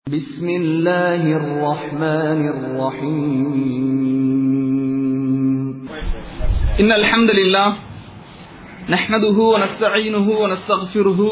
بسم الله الرحمن الرحيم إن الحمد لله نحمده ونستعينه ونستغفره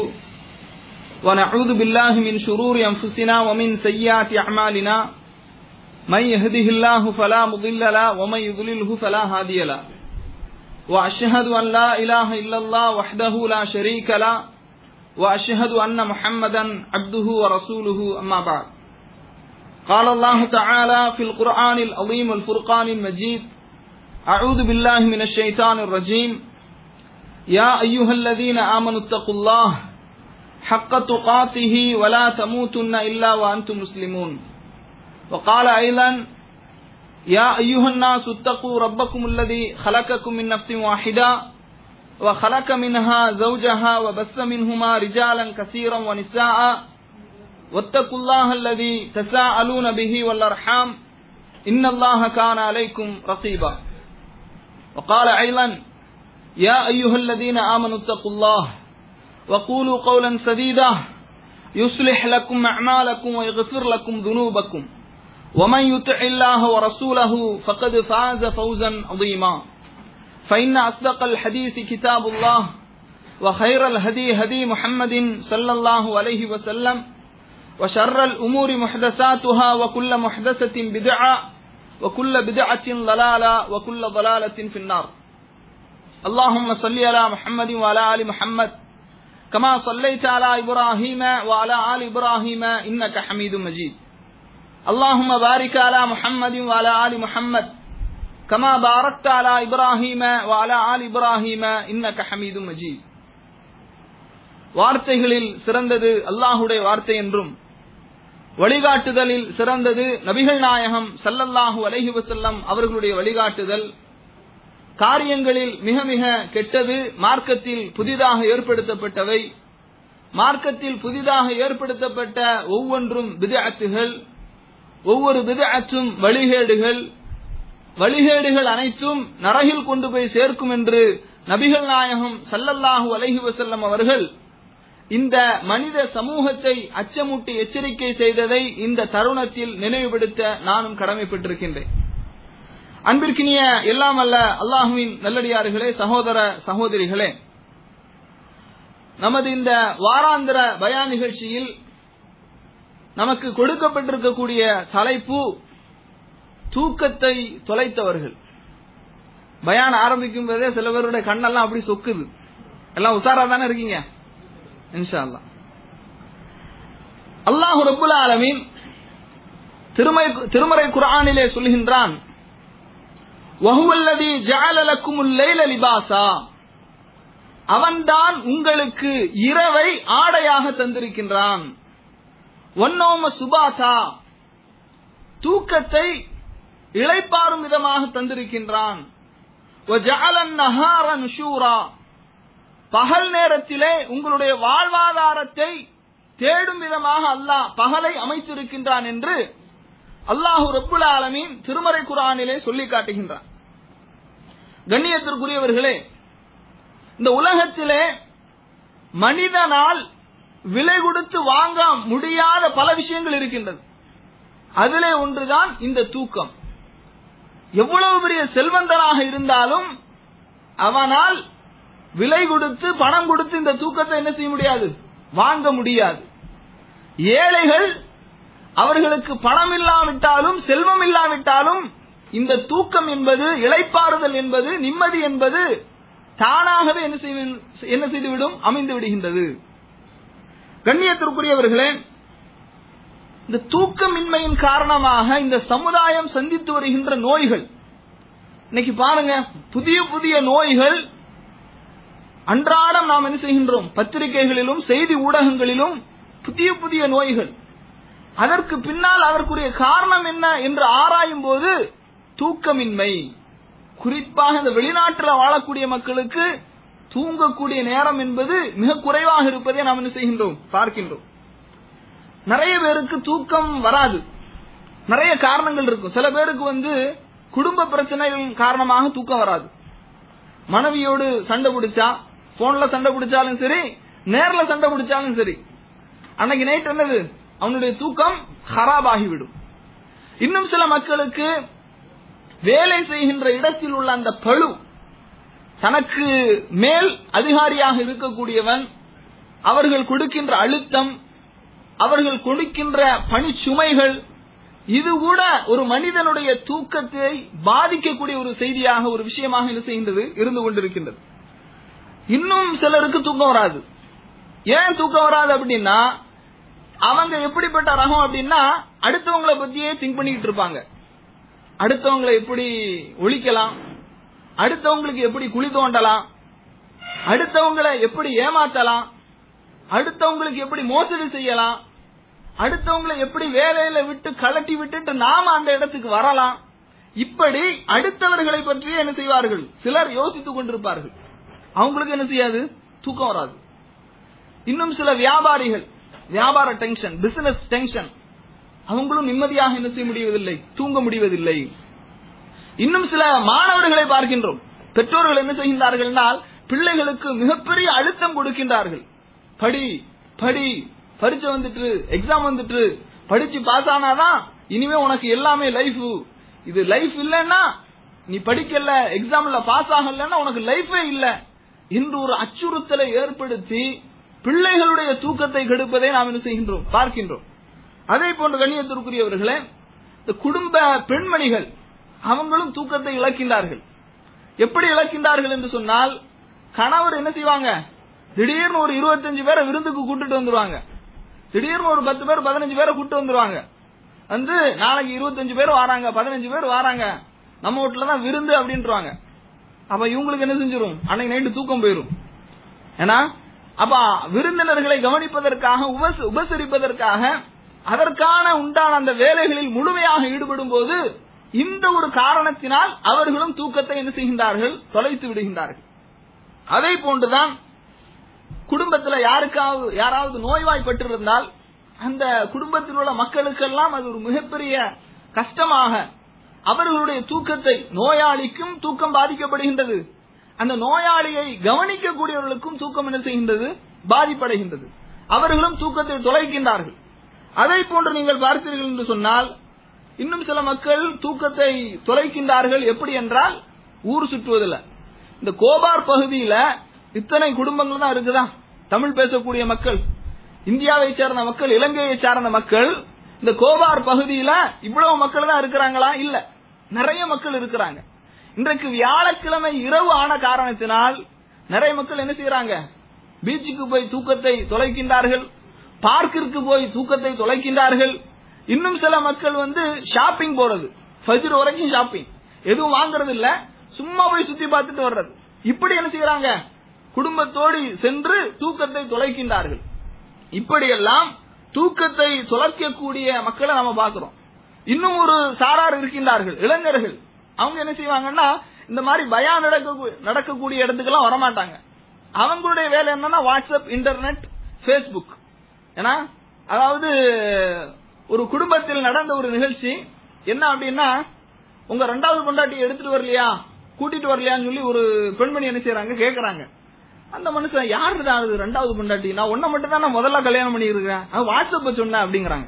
ونعوذ بالله من شرور أنفسنا ومن سيئات أعمالنا من يهده الله فلا مضل له ومن يضلله فلا هادي له وأشهد أن لا إله إلا الله وحده لا شريك له وأشهد أن محمدا عبده ورسوله أما بعد قال الله تعالى في القرآن العظيم والفرقان المجيد أعوذ بالله من الشيطان الرجيم يا أيها الذين آمنوا اتقوا الله حق تقاته ولا تموتن إلا وأنتم مسلمون وقال أيضا يا أيها الناس اتقوا ربكم الذي خلقكم من نفس واحدة وخلق منها زوجها وبث منهما رجالا كثيرا ونساء واتقوا الله الذي تساءلون به والأرحام إن الله كان عليكم رقيبا وقال أيضا يا أيها الذين آمنوا اتقوا الله وقولوا قولا سديدا يصلح لكم أعمالكم ويغفر لكم ذنوبكم ومن يطع الله ورسوله فقد فاز فوزا عظيما فإن أصدق الحديث كتاب الله وخير الهدي هدي محمد صلى الله عليه وسلم وشر الأمور محدثاتها وكل محدثة بدعة وكل بدعة ضلالة وكل ضلالة في النار اللهم صل على محمد وعلى آل محمد كما صليت على إبراهيم وعلى آل إبراهيم إنك حميد مجيد اللهم بارك على محمد وعلى آل محمد كما باركت على إبراهيم وعلى آل إبراهيم إنك حميد مجيد வார்த்தைகளில் சிறந்தது அல்லாஹுடைய வார்த்தை என்றும் வழிகாட்டுதலில் சிறந்தது நபிகள் நாயகம் சல்லல்லாஹு அலஹி வசல்லம் அவர்களுடைய வழிகாட்டுதல் காரியங்களில் மிக மிக கெட்டது மார்க்கத்தில் புதிதாக ஏற்படுத்தப்பட்டவை மார்க்கத்தில் புதிதாக ஏற்படுத்தப்பட்ட ஒவ்வொன்றும் விதஅத்துகள் ஒவ்வொரு விதஅத்தும் வழிகேடுகள் வழிகேடுகள் அனைத்தும் நரகில் கொண்டு போய் சேர்க்கும் என்று நபிகள் நாயகம் சல்லல்லாஹு அலஹி வசல்லம் அவர்கள் இந்த மனித சமூகத்தை அச்சமூட்டி எச்சரிக்கை செய்ததை இந்த தருணத்தில் நினைவுபடுத்த நானும் கடமைப்பட்டிருக்கின்றேன் அன்பிற்கினிய எல்லாம் அல்ல அல்லாஹுவின் நல்லடியார்களே சகோதர சகோதரிகளே நமது இந்த வாராந்திர பயா நிகழ்ச்சியில் நமக்கு கொடுக்கப்பட்டிருக்கக்கூடிய தலைப்பு தூக்கத்தை தொலைத்தவர்கள் பயான் ஆரம்பிக்கும் போதே சில பேருடைய கண்ணெல்லாம் அப்படி சொக்குது எல்லாம் உசாரா தானே இருக்கீங்க இன்ஷா அல்லா அல்லாஹு ரபுல் ஆலமீன் திருமறை திருமறை குரானிலே சொல்கின்றான் வஹுவல்லதி ஜஅலலக்குமுல் லைல லிபாசா அவன்தான் உங்களுக்கு இரவை ஆடையாக தந்திருக்கின்றான் ஒன்னோம சுபாசா தூக்கத்தை இளைப்பாறும் விதமாக தந்திருக்கின்றான் பகல் நேரத்திலே உங்களுடைய வாழ்வாதாரத்தை தேடும் விதமாக அல்லாஹ் பகலை அமைத்திருக்கின்றான் என்று அல்லாஹு ரப்புல் ஆலமீன் திருமறை குரானிலே சொல்லி காட்டுகின்றான் கண்ணியத்திற்குரியவர்களே இந்த உலகத்திலே மனிதனால் விலை கொடுத்து வாங்க முடியாத பல விஷயங்கள் இருக்கின்றது அதிலே ஒன்றுதான் இந்த தூக்கம் எவ்வளவு பெரிய செல்வந்தராக இருந்தாலும் அவனால் விலை கொடுத்து பணம் கொடுத்து இந்த தூக்கத்தை என்ன செய்ய முடியாது வாங்க முடியாது ஏழைகள் அவர்களுக்கு பணம் இல்லாவிட்டாலும் செல்வம் இல்லாவிட்டாலும் இந்த தூக்கம் என்பது இழைப்பாறுதல் என்பது நிம்மதி என்பது தானாகவே என்ன செய்து என்ன செய்துவிடும் அமைந்து விடுகின்றது கண்ணியத்திற்குரியவர்களே இந்த தூக்கமின்மையின் காரணமாக இந்த சமுதாயம் சந்தித்து வருகின்ற நோய்கள் இன்னைக்கு பாருங்க புதிய புதிய நோய்கள் அன்றாடம் நாம் என்ன செய்கின்றோம் பத்திரிகைகளிலும் செய்தி ஊடகங்களிலும் புதிய புதிய நோய்கள் அதற்கு பின்னால் அதற்குரிய காரணம் என்ன என்று ஆராயும் போது தூக்கமின்மை குறிப்பாக இந்த வெளிநாட்டில் வாழக்கூடிய மக்களுக்கு தூங்கக்கூடிய நேரம் என்பது மிக குறைவாக இருப்பதை நாம் என்ன செய்கின்றோம் பார்க்கின்றோம் நிறைய பேருக்கு தூக்கம் வராது நிறைய காரணங்கள் இருக்கும் சில பேருக்கு வந்து குடும்ப பிரச்சனைகள் காரணமாக தூக்கம் வராது மனைவியோடு சண்டை பிடிச்சா போன்ல சண்டை பிடிச்சாலும் சரி நேர்ல சண்டை பிடிச்சாலும் சரி அன்னைக்கு நைட் என்னது அவனுடைய தூக்கம் ஹராபாகிவிடும் இன்னும் சில மக்களுக்கு வேலை செய்கின்ற இடத்தில் உள்ள அந்த பழு தனக்கு மேல் அதிகாரியாக இருக்கக்கூடியவன் அவர்கள் கொடுக்கின்ற அழுத்தம் அவர்கள் கொடுக்கின்ற பணிச்சுமைகள் இது கூட ஒரு மனிதனுடைய தூக்கத்தை பாதிக்கக்கூடிய ஒரு செய்தியாக ஒரு விஷயமாக என்ன செய்கின்றது இருந்து கொண்டிருக்கின்றது இன்னும் சிலருக்கு தூக்கம் வராது ஏன் தூக்கம் வராது அப்படின்னா அவங்க எப்படிப்பட்ட ரகம் அப்படின்னா அடுத்தவங்களை பத்தியே திங்க் பண்ணிக்கிட்டு இருப்பாங்க அடுத்தவங்களை எப்படி ஒழிக்கலாம் அடுத்தவங்களுக்கு எப்படி குழி தோண்டலாம் அடுத்தவங்களை எப்படி ஏமாத்தலாம் அடுத்தவங்களுக்கு எப்படி மோசடி செய்யலாம் அடுத்தவங்களை எப்படி வேலையில விட்டு கலட்டி விட்டுட்டு நாம அந்த இடத்துக்கு வரலாம் இப்படி அடுத்தவர்களை பற்றியே என்ன செய்வார்கள் சிலர் யோசித்துக் கொண்டிருப்பார்கள் அவங்களுக்கு என்ன செய்யாது தூக்கம் வராது இன்னும் சில வியாபாரிகள் வியாபார டென்ஷன் பிசினஸ் டென்ஷன் அவங்களும் நிம்மதியாக என்ன செய்ய முடிவதில்லை தூங்க முடிவதில்லை இன்னும் சில மாணவர்களை பார்க்கின்றோம் பெற்றோர்கள் என்ன செய்கின்றார்கள் என்றால் பிள்ளைகளுக்கு மிகப்பெரிய அழுத்தம் கொடுக்கின்றார்கள் படி படி பரீட்சை வந்துட்டு எக்ஸாம் வந்துட்டு படிச்சு பாஸ் ஆனாதான் இனிமே உனக்கு எல்லாமே லைஃப் இது லைஃப் இல்லைன்னா நீ படிக்கல எக்ஸாம்ல பாஸ் ஆகலன்னா உனக்கு லைஃபே இல்ல என்று ஒரு அச்சுறுத்தலை ஏற்படுத்தி பிள்ளைகளுடைய தூக்கத்தை கெடுப்பதை நாம் என்ன செய்கின்றோம் பார்க்கின்றோம் அதே போன்ற கண்ணியத்திற்குரியவர்களே இந்த குடும்ப பெண்மணிகள் அவங்களும் தூக்கத்தை இழக்கின்றார்கள் எப்படி இழக்கின்றார்கள் என்று சொன்னால் கணவர் என்ன செய்வாங்க திடீர்னு ஒரு இருபத்தஞ்சு பேரை விருந்துக்கு கூட்டிட்டு வந்துருவாங்க திடீர்னு ஒரு பத்து பேர் பதினஞ்சு பேரை கூட்டு வந்துருவாங்க வந்து நாளைக்கு இருபத்தஞ்சு பேர் வராங்க பதினஞ்சு பேர் வராங்க நம்ம வீட்டுல தான் விருந்து அப்படின்றாங்க அப்ப இவங்களுக்கு என்ன செஞ்சிரும் அன்னைக்கு நைட்டு தூக்கம் போயிரும் ஏன்னா அப்ப விருந்தினர்களை கவனிப்பதற்காக உபச- உபசரிப்பதற்காக அதற்கான உண்டான அந்த வேலைகளில் முழுமையாக ஈடுபடும் போது இந்த ஒரு காரணத்தினால் அவர்களும் தூக்கத்தை என்ன செய்கின்றார்கள் தொலைத்து விடுகின்றார்கள் அதே போன்றுதான் குடும்பத்துல யாருக்காவது யாராவது நோய்வாய்ப்பட்டிருந்தால் அந்த குடும்பத்தில் உள்ள மக்களுக்கெல்லாம் அது ஒரு மிகப்பெரிய கஷ்டமாக அவர்களுடைய தூக்கத்தை நோயாளிக்கும் தூக்கம் பாதிக்கப்படுகின்றது அந்த நோயாளியை கவனிக்கக்கூடியவர்களுக்கும் தூக்கம் என்ன செய்கின்றது பாதிப்படைகின்றது அவர்களும் தூக்கத்தை தொலைக்கின்றார்கள் அதை போன்று நீங்கள் பார்த்தீர்கள் என்று சொன்னால் இன்னும் சில மக்கள் தூக்கத்தை தொலைக்கின்றார்கள் எப்படி என்றால் ஊர் சுற்றுவதில் இந்த கோபார் பகுதியில இத்தனை குடும்பங்கள் தான் இருக்குதா தமிழ் பேசக்கூடிய மக்கள் இந்தியாவை சேர்ந்த மக்கள் இலங்கையை சார்ந்த மக்கள் இந்த கோபார் பகுதியில இவ்வளவு மக்கள் தான் இருக்கிறாங்களா இல்ல நிறைய மக்கள் இருக்கிறாங்க இன்றைக்கு வியாழக்கிழமை இரவு ஆன காரணத்தினால் நிறைய மக்கள் என்ன செய்யறாங்க பீச்சுக்கு போய் தூக்கத்தை தொலைக்கின்றார்கள் பார்க்கிற்கு போய் தூக்கத்தை தொலைக்கின்றார்கள் இன்னும் சில மக்கள் வந்து ஷாப்பிங் போறது ஃபஜ்ர் வரைக்கும் ஷாப்பிங் எதுவும் வாங்குறது இல்ல சும்மா போய் சுத்தி பார்த்துட்டு வர்றது இப்படி என்ன செய்யறாங்க குடும்பத்தோடு சென்று தூக்கத்தை தொலைக்கின்றார்கள் இப்படியெல்லாம் தூக்கத்தை தொலைக்கக்கூடிய மக்களை நம்ம பார்க்கிறோம் இன்னும் ஒரு சாரார் இருக்கின்றார்கள் இளைஞர்கள் அவங்க என்ன செய்வாங்கன்னா இந்த மாதிரி பயம் நடக்க நடக்கக்கூடிய இடத்துக்கெல்லாம் வரமாட்டாங்க அவங்களுடைய வேலை என்னன்னா வாட்ஸ்அப் இன்டர்நெட் ஃபேஸ்புக் ஏன்னா அதாவது ஒரு குடும்பத்தில் நடந்த ஒரு நிகழ்ச்சி என்ன அப்படின்னா உங்க ரெண்டாவது பொண்டாட்டியை எடுத்துட்டு வரலையா கூட்டிட்டு வரலையான்னு சொல்லி ஒரு பெண்மணி என்ன செய்யறாங்க கேக்குறாங்க அந்த மனுஷன் யாருடா அது ரெண்டாவது பொண்டாட்டி நான் ஒன்ன மட்டும் தான் நான் முதல்ல கல்யாணம் பண்ணி இருக்கேன் வாட்ஸ்அப் சொன்னேன் அப்படிங்கிறாங்க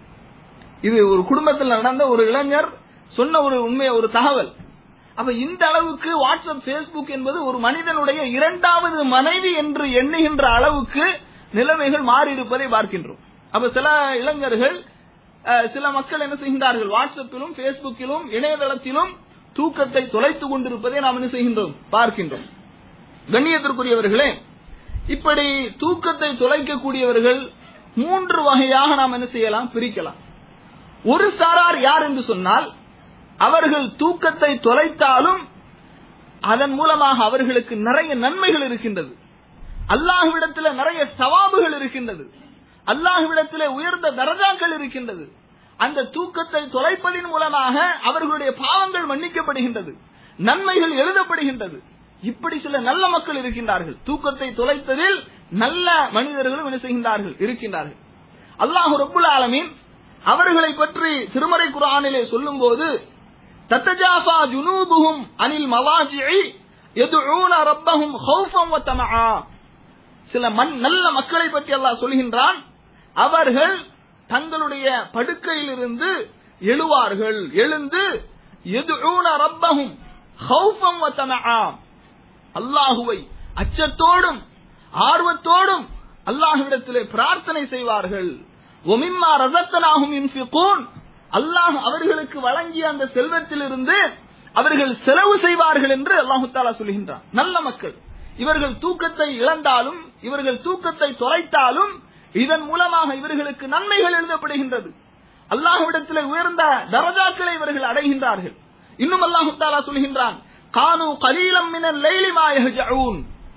இது ஒரு குடும்பத்தில் நடந்த ஒரு இளைஞர் சொன்ன ஒரு உண்மை ஒரு தகவல் அப்ப இந்த அளவுக்கு வாட்ஸ்அப் பேஸ்புக் என்பது ஒரு மனிதனுடைய இரண்டாவது மனைவி என்று எண்ணுகின்ற அளவுக்கு நிலைமைகள் மாறி இருப்பதை பார்க்கின்றோம் அப்ப சில இளைஞர்கள் அஹ், சில மக்கள் என்ன செய்கின்றார்கள் வாட்ஸ்அப்பிலும் பேஸ்புக்கிலும் இணையதளத்திலும் தூக்கத்தை தொலைத்துக் கொண்டிருப்பதை நாம் என்ன செய்கின்றோம் பார்க்கின்றோம் கண்ணியத்திற்குரியவர்களே இப்படி தூக்கத்தை தொலைக்கக்கூடியவர்கள் மூன்று வகையாக நாம் என்ன செய்யலாம் பிரிக்கலாம் ஒரு சாரார் யார் என்று சொன்னால் அவர்கள் தூக்கத்தை தொலைத்தாலும் அதன் மூலமாக அவர்களுக்கு நிறைய நன்மைகள் இருக்கின்றது அல்லாஹ்விடத்தில் நிறைய சவாபுகள் இருக்கின்றது அல்லாஹ்விடத்திலே உயர்ந்த தரஜாக்கள் இருக்கின்றது அந்த தூக்கத்தை தொலைப்பதின் மூலமாக அவர்களுடைய பாவங்கள் மன்னிக்கப்படுகின்றது நன்மைகள் எழுதப்படுகின்றது இப்படி சில நல்ல மக்கள் இருக்கின்றார்கள் தூக்கத்தை தொலைத்ததில் நல்ல மனிதர்களும் என்ன செய்கின்றார்கள் இருக்கின்றார்கள் அல்லாஹு ரப்புல் ஆலமீன் அவர்களை பற்றி திருமறை குர்ஆனிலே சொல்லும்போது தத்தஜாஃபா ஜுனூபுஹும் அனில் மவாஜிஇ யதுஊன ரப்பஹும் ஹௌஃபம் வ தமஆ சில மண் நல்ல மக்களை பற்றி அல்லாஹ் சொல்கின்றான் அவர்கள் தங்களுடைய படுக்கையிலிருந்து எழுவார்கள் எழுந்து எதுஊன ரப்பஹும் ஹௌஃபம் வ தமஆ அல்லாஹுவை அச்சத்தோடும் ஆர்வத்தோடும் அல்லாஹ்விடத்திலே பிரார்த்தனை செய்வார்கள் ஒமிம்மா ரசத்தனாகும் இன்ஃபிகூன் அல்லாஹ் அவர்களுக்கு வழங்கிய அந்த செல்வத்திலிருந்து அவர்கள் செலவு செய்வார்கள் என்று அல்லாஹு தாலா சொல்கின்றான் நல்ல மக்கள் இவர்கள் தூக்கத்தை இழந்தாலும் இவர்கள் தூக்கத்தை தொலைத்தாலும் இதன் மூலமாக இவர்களுக்கு நன்மைகள் எழுதப்படுகின்றது அல்லாஹ்விடத்தில் உயர்ந்த தரஜாக்களை இவர்கள் அடைகின்றார்கள் இன்னும் அல்லாஹு தாலா சொல்கின்றான் கானு கலீலம் மினல் லைலி மா யஹ்ஜஊன்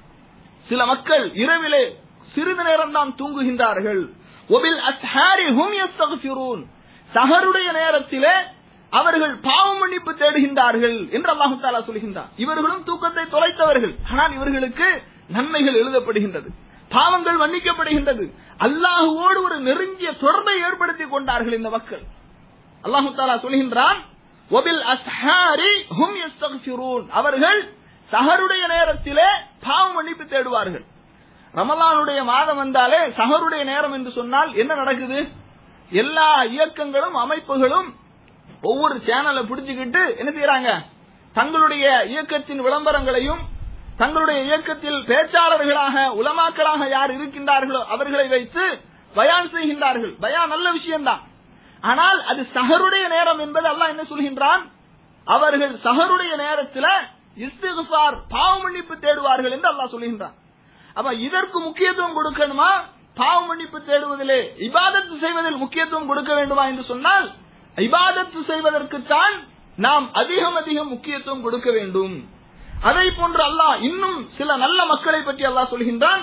சில மக்கள் இரவிலே சிறிது நேரம் தான் தூங்குகின்றார்கள் ஒபில் அஸ்ஹாரி ஹும் யஸ்தக்ஃபிரூன் சஹருடைய நேரத்திலே அவர்கள் பாவ மன்னிப்பு தேடுகின்றார்கள் என்று அல்லாஹு தாலா சொல்கின்றார் இவர்களும் தூக்கத்தை தொலைத்தவர்கள் ஆனால் இவர்களுக்கு நன்மைகள் எழுதப்படுகின்றது பாவங்கள் மன்னிக்கப்படுகின்றது அல்லாஹுவோடு ஒரு நெருங்கிய தொடர்பை ஏற்படுத்திக் கொண்டார்கள் இந்த மக்கள் அல்லாஹு தாலா சொல்கின்றான் ஒபில் அஸ்ஹாரி ஹும் யஸ்தக்ஃபிரூன் அவர்கள் சஹருடைய நேரத்திலே பாவ மன்னிப்பு தேடுவார்கள் ரமலானுடைய மாதம் வந்தாலே சஹருடைய நேரம் என்று சொன்னால் என்ன நடக்குது எல்லா இயக்கங்களும் அமைப்புகளும் ஒவ்வொரு சேனலை பிடிச்சுக்கிட்டு என்ன செய்யறாங்க தங்களுடைய இயக்கத்தின் விளம்பரங்களையும் தங்களுடைய இயக்கத்தில் பேச்சாளர்களாக உலமாக்களாக யார் இருக்கின்றார்களோ அவர்களை வைத்து பயான் செய்கின்றார்கள் பயான் நல்ல விஷயம்தான் ஆனால் அது சஹருடைய நேரம் என்பது அல்லாஹ் என்ன சொல்கின்றான் அவர்கள் சஹருடைய நேரத்தில் இஸ்திகுஃபார் பாவ மன்னிப்பு தேடுவார்கள் என்று அல்லாஹ் சொல்கின்றான் அப்ப இதற்கு முக்கியத்துவம் கொடுக்கணுமா பாவ மன்னிப்பு தேடுவதிலே இபாதத்து செய்வதில் முக்கியத்துவம் கொடுக்க வேண்டுமா என்று சொன்னால் இபாதத்து செய்வதற்குத்தான் நாம் அதிகம் அதிகம் முக்கியத்துவம் கொடுக்க வேண்டும் அதை போன்று அல்லாஹ் இன்னும் சில நல்ல மக்களை பற்றி அல்லாஹ் சொல்கின்றான்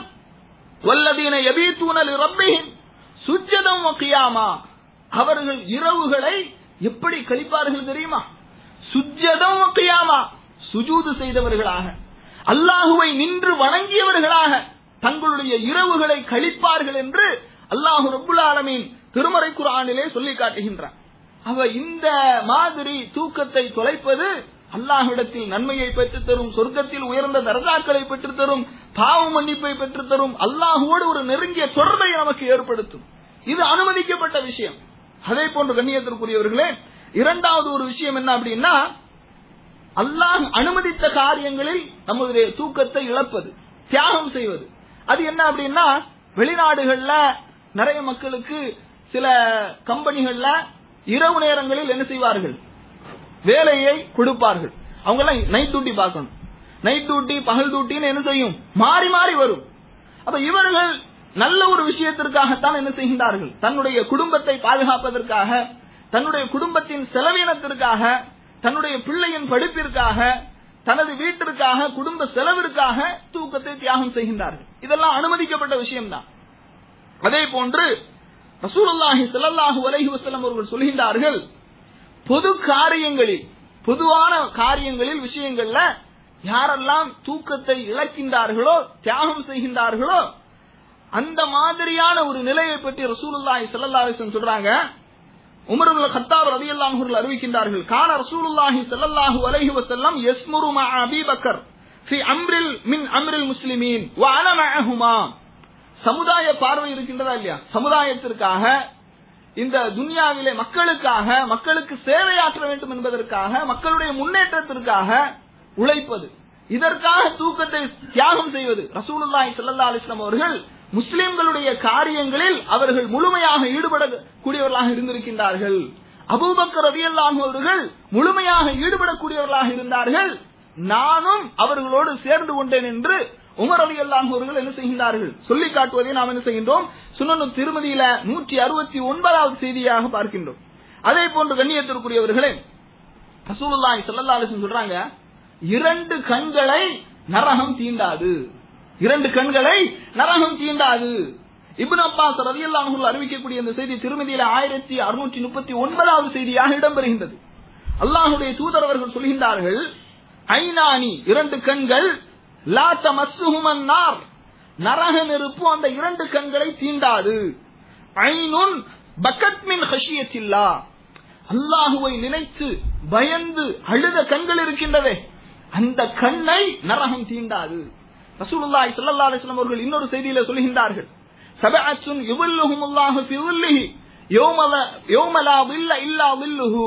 வல்லதீன யபீத்தூனல் ரப்பிஹிம் சுஜ்ஜதம் கியாமா அவர்கள் இரவுகளை எப்படி கழிப்பார்கள் தெரியுமா சுஜ்ஜதம் கியாமா சுஜூது செய்தவர்களாக அல்லாஹுவை நின்று வணங்கியவர்களாக தங்களுடைய இரவுகளை கழிப்பார்கள் என்று அல்லாஹு ரபுல் ஆலமீன் திருமறை குரானிலே சொல்லி காட்டுகின்றார் அவ இந்த மாதிரி தூக்கத்தை தொலைப்பது அல்லாஹ்விடத்தில் நன்மையை பெற்றுத் தரும் சொர்க்கத்தில் உயர்ந்த தரஜாக்களை பெற்றுத் தரும் பாவ மன்னிப்பை பெற்றுத் தரும் அல்லாஹுவோடு ஒரு நெருங்கிய தொடர்பை நமக்கு ஏற்படுத்தும் இது அனுமதிக்கப்பட்ட விஷயம் அதே போன்று கண்ணியத்திற்குரியவர்களே இரண்டாவது ஒரு விஷயம் என்ன அப்படின்னா அல்லாஹ் அனுமதித்த காரியங்களில் நம்முடைய தூக்கத்தை இழப்பது தியாகம் செய்வது அது என்ன அப்படின்னா வெளிநாடுகள்ல நிறைய மக்களுக்கு சில கம்பெனிகள்ல இரவு நேரங்களில் என்ன செய்வார்கள் வேலையை கொடுப்பார்கள் அவங்க எல்லாம் நைட் டியூட்டி பார்க்கணும் நைட் டியூட்டி பகல் டியூட்டின்னு என்ன செய்யும் மாறி மாறி வரும் அப்ப இவர்கள் நல்ல ஒரு விஷயத்திற்காகத்தான் என்ன செய்கின்றார்கள் தன்னுடைய குடும்பத்தை பாதுகாப்பதற்காக தன்னுடைய குடும்பத்தின் செலவினத்திற்காக தன்னுடைய பிள்ளையின் படிப்பிற்காக தனது வீட்டிற்காக குடும்ப செலவிற்காக தூக்கத்தை தியாகம் செய்கின்றார்கள் இதெல்லாம் அனுமதிக்கப்பட்ட விஷயம்தான் அதே போன்று ரசூலுல்லாஹி ஸல்லல்லாஹு அலைஹி வஸல்லம் அவர்கள் சொல்கின்றார்கள் பொது காரியங்களில் பொதுவான காரியங்களில் விஷயங்கள்ல யாரெல்லாம் தூக்கத்தை இழக்கின்றார்களோ தியாகம் செய்கின்றார்களோ அந்த மாதிரியான ஒரு நிலையை பற்றி ரசூலுல்லாஹி ஸல்லல்லாஹு அலைஹி வஸல்லம் சொல்றாங்க உமர் இப்னு கத்தாப் ரலியல்லாஹு அன்ஹு அறிவிக்கின்றார்கள் கான ரசூலுல்லாஹி ஸல்லல்லாஹு அலைஹி வஸல்லம் யஸ்முரு மஅ அபீ பக்கர் ஃபி அம்ரில் மின் அம்ரில் முஸ்லிமீன் வ அன மஅஹுமா சமுதாய பார்வை இருக்கின்றதா இல்லையா சமுதாயத்திற்காக இந்த துனியாவிலே மக்களுக்காக மக்களுக்கு சேவையாற்ற வேண்டும் என்பதற்காக மக்களுடைய முன்னேற்றத்திற்காக உழைப்பது இதற்காக தூக்கத்தை தியாகம் செய்வது ரசூலுல்லாஹி ஸல்லல்லாஹு அலைஹி வஸல்லம் அவர்கள் முஸ்லிம்களுடைய காரியங்களில் அவர்கள் முழுமையாக ஈடுபடக்கூடியவர்களாக இருந்திருக்கின்றார்கள் அபூபக்கர் ரதியல்லாஹு அவர்கள் முழுமையாக ஈடுபடக்கூடியவர்களாக இருந்தார்கள் நானும் அவர்களோடு சேர்ந்து கொண்டேன் என்று உமர் அலி அல்லாஹ் அவர்கள் என்ன செய்கின்றார்கள் சொல்லி காட்டுவதை நாம் என்ன செய்கின்றோம் சுனனு திருமதியில நூற்றி அறுபத்தி ஒன்பதாவது செய்தியாக பார்க்கின்றோம் அதே போன்று கண்ணியத்திற்குரியவர்களே ரசூலுல்லாஹி ஸல்லல்லாஹு அலைஹி வஸல்லம் சொல்றாங்க இரண்டு கண்களை நரகம் தீண்டாது இரண்டு கண்களை நரகம் தீண்டாது இப்னு அப்பாஸ் ரலியல்லாஹு அன்ஹு அறிவிக்கக்கூடிய இந்த செய்தி திருமதியில ஆயிரத்தி அறுநூற்றி முப்பத்தி ஒன்பதாவது செய்தியாக இடம்பெறுகின்றது அல்லாஹுடைய தூதர் அவர்கள் சொல்கின்றார்கள் ஐநானி இரண்டு கண்கள் லா தமஸ்ஸுஹுமன் நார் நரக நெருப்பு அந்த இரண்டு கண்களை தீண்டாது ஐனுன் பக்கத் மின் ஹஷியத்தில்லா அல்லாஹுவை நினைத்து பயந்து அழுத கண்கள் இருக்கின்றதே அந்த கண்ணை நரகம் தீண்டாது ரசூலுல்லாஹி ஸல்லல்லாஹு அலைஹி வஸல்லம் அவர்கள் இன்னொரு செய்தியில சொல்கின்றார்கள் சபஅத்துன் யுவல்லுஹுமுல்லாஹு ஃபி ظில்லிஹி யௌமல யௌமலா வில்ல இல்லா வில்லுஹு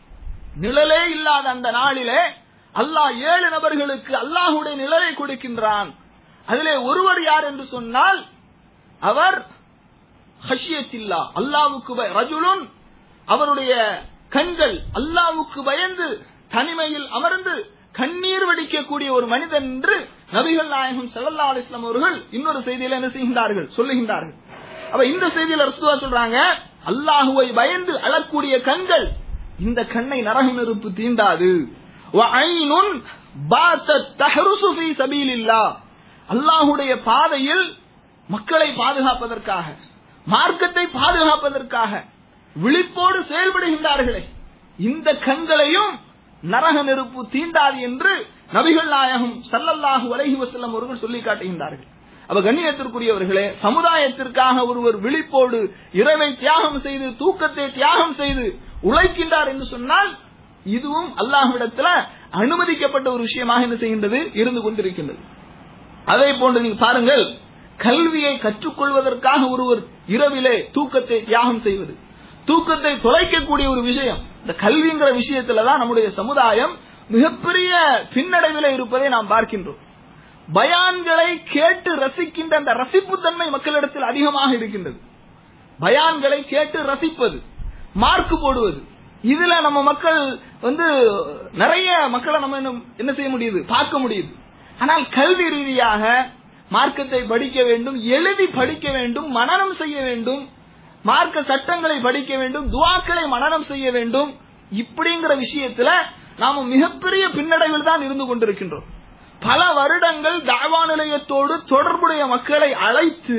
நிழலே இல்லாத அந்த நாளிலே அல்லாஹ் ஏழு நபர்களுக்கு அல்லாஹுடைய நிழலை கொடுக்கின்றான் அதிலே ஒருவர் யார் என்று சொன்னால் அவர் ஹஷியத்தில்லா அல்லாவுக்கு பய- ரஜுலுன் அவருடைய கண்கள் அல்லாவுக்கு பயந்து தனிமையில் அமர்ந்து கண்ணீர் வடிக்கக்கூடிய ஒரு மனிதன் என்று நபிகள் நாயகம் ஸல்லல்லாஹு அலைஹி வஸல்லம் அவர்கள் இன்னொரு செய்தியில என்ன செய்கின்றார்கள் சொல்லுகின்றார்கள் அப்ப இந்த செய்தியில ரசூலா சொல்றாங்க அல்லாஹுவை பயந்து அழக்கூடிய கண்கள் இந்த கண்ணை நரக நெருப்பு தீண்டாது وَعَيْنٌ بَاتَتْ تَحْرُسُ فِي سَبِيلِ اللَّهِ அல்லாஹுடைய பாதையில் மக்களை பாதுகாப்பதற்காக மார்க்கத்தை பாதுகாப்பதற்காக விழிப்போடு செயல்படுகின்றார்களே இந்த கண்களையும் நரக நெருப்பு தீண்டாது என்று நபிகள் நாயகம் ஸல்லல்லாஹு அலைஹி வஸல்லம் அவர்கள் சொல்லி காட்டுகின்றார்கள் அப்ப கண்ணியத்திற்குரியவர்களே சமுதாயத்திற்காக ஒருவர் விழிப்போடு இரவை தியாகம் செய்து தூக்கத்தை தியாகம் செய்து உழைக்கின்றார் என்று சொன்னால் இதுவும் அல்லாஹ்விடத்துல அனுமதிக்கப்பட்ட ஒரு விஷயமாக என்ன செய்கின்றது இருந்து கொண்டிருக்கின்றது அதே போன்று நீங்க பாருங்கள் கல்வியை கற்றுக்கொள்வதற்காக ஒருவர் இரவிலே தூக்கத்தை தியாகம் செய்வது தூக்கத்தை தொலைக்கக்கூடிய ஒரு விஷயம் இந்த கல்விங்கிற விஷயத்துல தான் நம்முடைய சமுதாயம் மிகப்பெரிய பின்னடைவில இருப்பதை நாம் பார்க்கின்றோம் பயான்களை கேட்டு ரசிக்கின்ற அந்த ரசிப்புத்தன்மை மக்களிடத்தில் அதிகமாக இருக்கின்றது பயான்களை கேட்டு ரசிப்பது மார்க் போடுவது இதுல நம்ம மக்கள் வந்து நிறைய மக்களை நம்ம என்ன- என்ன செய்ய முடியுது பார்க்க முடியுது ஆனால் கல்வி ரீதியாக மார்க்கத்தை படிக்க வேண்டும் எழுதி படிக்க வேண்டும் மனனம் செய்ய வேண்டும் மார்க்க சட்டங்களை படிக்க வேண்டும் துவாக்களை மனனம் செய்ய வேண்டும் இப்படிங்கிற விஷயத்துல நாம மிகப்பெரிய பின்னடைவில் தான் இருந்து கொண்டிருக்கின்றோம் பல வருடங்கள் தாவா நிலையத்தோடு தொடர்புடைய மக்களை அழைத்து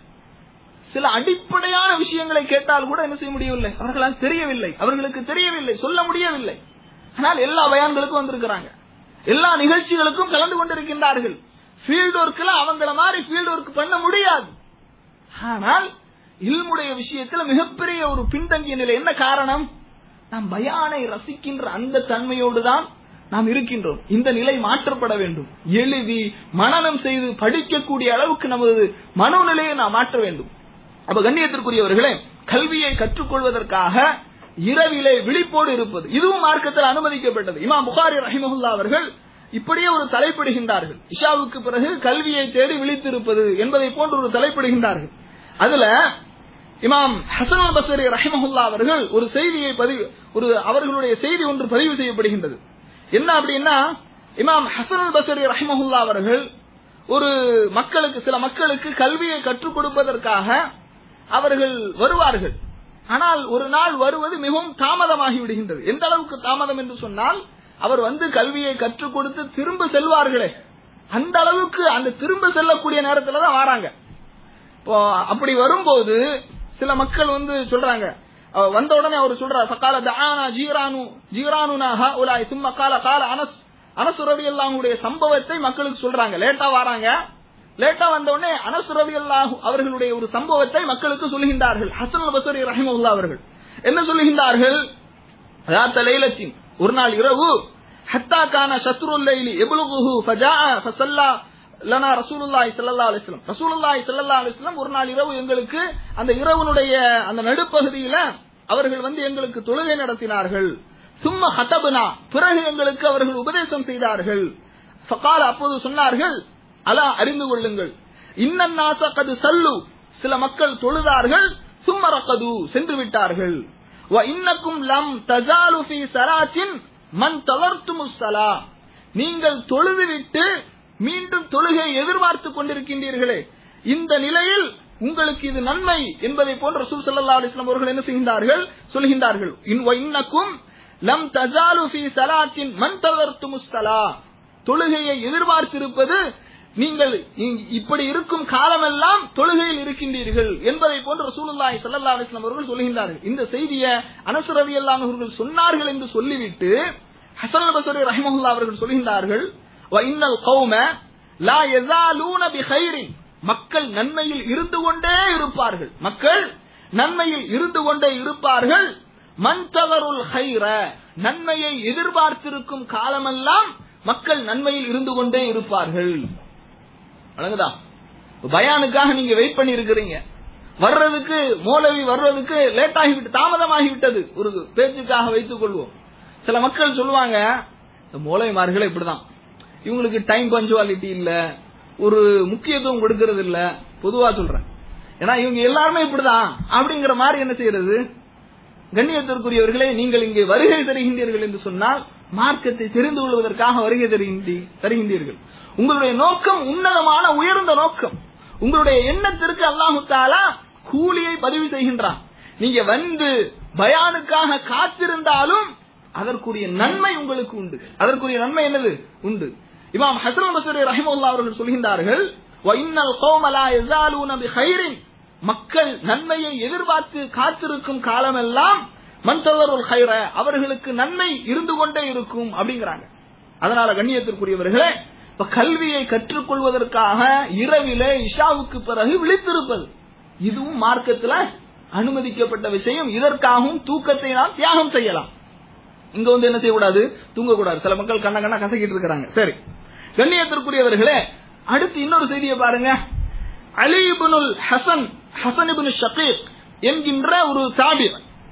சில அடிப்படையான விஷயங்களை கேட்டால் கூட என்ன செய்ய முடியவில்லை அவர்களால் தெரியவில்லை அவர்களுக்கு தெரியவில்லை சொல்ல முடியவில்லை ஆனால் எல்லா பயான்களுக்கும் வந்திருக்கிறாங்க எல்லா நிகழ்ச்சிகளுக்கும் கலந்து கொண்டிருக்கின்றார்கள் ஃபீல்ட் ஒர்க்ல அவங்கள மாதிரி ஃபீல்ட் ஒர்க் பண்ண முடியாது ஆனால் இல்முடைய விஷயத்துல மிகப்பெரிய ஒரு பின்தங்கிய நிலை என்ன காரணம் நாம் பயானை ரசிக்கின்ற அந்த தன்மையோடு தான் நாம் இருக்கின்றோம் இந்த நிலை மாற்றப்பட வேண்டும் எழுதி மனனம் செய்து படிக்கக்கூடிய அளவுக்கு நமது மனோநிலையை நாம் மாற்ற வேண்டும் அப்ப கண்ணியத்திற்குரியவர்களே கல்வியை கற்றுக்கொள்வதற்காக இரவிலே விழிப்போடு இருப்பது இதுவும் மார்க்கத்தில் அனுமதிக்கப்பட்டது இமாம் புகாரி ரஹிமஹுல்லா அவர்கள் இப்படியே ஒரு தலைப்பிடுகின்றார்கள் இஷாவுக்கு பிறகு கல்வியை தேடி விழித்திருப்பது என்பதை போன்று ஒரு தலைப்பிடுகின்றார்கள் அதுல இமாம் ஹசன் அல் பசரி ரஹிமஹுல்லா அவர்கள் ஒரு செய்தியை பதிவு ஒரு அவர்களுடைய செய்தி ஒன்று பதிவு செய்யப்படுகின்றது என்ன அப்படின்னா இமாம் ஹசன் அல் பசரி ரஹிமஹுல்லா அவர்கள் ஒரு மக்களுக்கு சில மக்களுக்கு கல்வியை கற்றுக் கொடுப்பதற்காக அவர்கள் வருவார்கள் ஆனால் ஒரு நாள் வருவது மிகவும் தாமதமாகி விடுகின்றது எந்த அளவுக்கு தாமதம் என்று சொன்னால் அவர் வந்து கல்வியை கற்றுக் கொடுத்து திரும்ப செல்வார்களே அந்த அளவுக்கு அந்த திரும்ப செல்லக்கூடிய நேரத்துல தான் வராங்க இப்போ அப்படி வரும்போது சில மக்கள் வந்து சொல்றாங்க அவர் வந்த உடனே அவர் சொல்றார் ஃபகால தஆனா ஜீரானு ஜீரானுனா ஹஉலாய் சும்ம கால கால அனஸ் அனஸ் ரலியல்லாஹுடைய சம்பவத்தை மக்களுக்கு சொல்றாங்க லேட்டா வராங்க லேட்டா வந்த உடனே அனஸ் ரலியல்லாஹு அவர்களுடைய ஒரு சம்பவத்தை மக்களுக்கு சொல்லுகின்றார்கள் ஹசன் அல் பஸ்ரி ரஹிமஹுல்லாஹ் அவர்கள் என்ன சொல்லுகின்றார்கள் ذات ليلة ஒரு நாள் இரவு حتى كان شطر الليل يبلغه فجاء فصلى லனா ரசூலுல்லாஹி ஸல்லல்லாஹு அலைஹி வஸல்லம் ரசூலுல்லாஹி ஸல்லல்லாஹு அலைஹி வஸல்லம் ஒரு நாள் இரவு எங்களுக்கு அந்த இரவுனுடைய அந்த நடுப்பகுதியில அவர்கள் வந்து எங்களுக்கு தொழுகை நடத்தினார்கள் சும்மா ஹதபுனா பிறகு எங்களுக்கு அவர்கள் உபதேசம் செய்தார்கள் ஃபகால அப்போது சொன்னார்கள் அலா அறிந்து கொள்ளுங்கள் இன்னன் நாச கது சல்லு சில மக்கள் தொழுதார்கள் சும்ம ரக்கது சென்று விட்டார்கள் வ இன்னக்கும் லம் தஜாலு ஃபீ சலாத்தின் மன் தளர்த்துமுஸ் ஸலா நீங்கள் தொழுதுவிட்டு மீண்டும் தொழுகை எதிர்பார்த்து கொண்டிருக்கின்றீர்களே இந்த நிலையில் உங்களுக்கு இது நன்மை என்பதை போன்ற ரசூல் ஸல்லல்லாஹு அலைஹி வஸல்லம் அவர்கள் என்ன செய்கின்றார்கள் சொல்கின்றார்கள் இன் வ இன்னக்கும் லம் தஜாலு ஃபீ ஸலாத்தின் மன் தளர்த்துமுஸ் ஸலா தொழுகையை எதிர்பார்த்திருப்பது நீங்கள் இ- இப்படி இருக்கும் காலமெல்லாம் தொழுகையில் இருக்கின்றீர்கள் என்பதை போன்று ரசூலுல்லாஹி ஸல்லல்லாஹு அலைஹி வஸல்லம் அவர்கள் சொல்கின்றார்கள் இந்த செய்தியை அனஸ் ரலியல்லாஹு அவர்கள் சொன்னார்கள் என்று சொல்லிவிட்டு ஹஸன் அல் பஸ்ரி ரஹிமஹுல்லாஹ் அவர்கள் சொல்கின்றார்கள் வ இன்னல் கௌம லா யஸாலூன பிகைரின் மக்கள் நன்மையில் இருந்து கொண்டே இருப்பார்கள் மக்கள் நன்மையில் இருந்து கொண்டே இருப்பார்கள் மன்தவருல் ஹைர நன்மையை எதிர்பார்த்திருக்கும் காலமெல்லாம் மக்கள் நன்மையில் இருந்து கொண்டே இருப்பார்கள் வழங்குதா பயானுக்காக நீங்க வெயிட் பண்ணி இருக்கிறீங்க வர்றதுக்கு மௌலவி வர்றதுக்கு லேட் ஆகிவிட்டு தாமதமாகிவிட்டது ஒரு பேச்சுக்காக வைத்துக் கொள்வோம் சில மக்கள் சொல்லுவாங்க இந்த மௌலவிமார்கள் இப்படிதான் இவங்களுக்கு டைம் பஞ்சுவாலிட்டி இல்ல ஒரு முக்கியத்துவம் கொடுக்கறது இல்ல பொதுவா சொல்றேன் ஏன்னா இவங்க எல்லாருமே இப்படிதான் அப்படிங்கிற மாதிரி என்ன செய்யறது கண்ணியத்திற்குரியவர்களே நீங்கள் இங்கே வருகை தருகின்றீர்கள் என்று சொன்னால் மார்க்கத்தை தெரிந்து கொள்வதற்காக வருகை தருகின்றீ- தருகின்றீர்கள் உங்களுடைய நோக்கம் உன்னதமான உயர்ந்த நோக்கம் உங்களுடைய எண்ணத்திற்கு அல்லாஹு தாலா கூலியை பதிவு செய்கின்றான் நீங்க வந்து பயானுக்காக காத்திருந்தாலும் அதற்குரிய நன்மை உங்களுக்கு உண்டு அதற்குரிய நன்மை என்னது உண்டு இமாம் ஹசன் பசரி ரஹிமுல்லா அவர்கள் சொல்கின்றார்கள் وَإِنَّ الْقَوْمَ لَا يَزَالُونَ بِخَيْرٍ மக்கள் நன்மையை எதிர்பார்த்து காத்திருக்கும் காலமெல்லாம் மன்தவருள் ஹைர அவர்களுக்கு நன்மை இருந்து கொண்டே இருக்கும் அப்படிங்கிறாங்க அதனால கண்ணியத்திற்குரியவர்களே இப்ப கல்வியை கற்றுக்கொள்வதற்காக இரவிலே இஷாவுக்கு பிறகு விழித்திருப்பது இதுவும் மார்க்கத்துல அனுமதிக்கப்பட்ட விஷயம் இதற்காகவும் தூக்கத்தை நாம் தியாகம் செய்யலாம் இங்க வந்து என்ன செய்யக்கூடாது தூங்கக்கூடாது சில மக்கள் கண்ண கண்ணா கசக்கிட்டு இருக்கிறாங்க சரி கண்ணியத்திற்குரியவர்களே அடுத்து இன்னொரு செய்தியை பாருங்க அலி இப்னுல் ஹசன் ஹசன் இப்னு ஷகீக் என்கின்ற ஒரு சாபி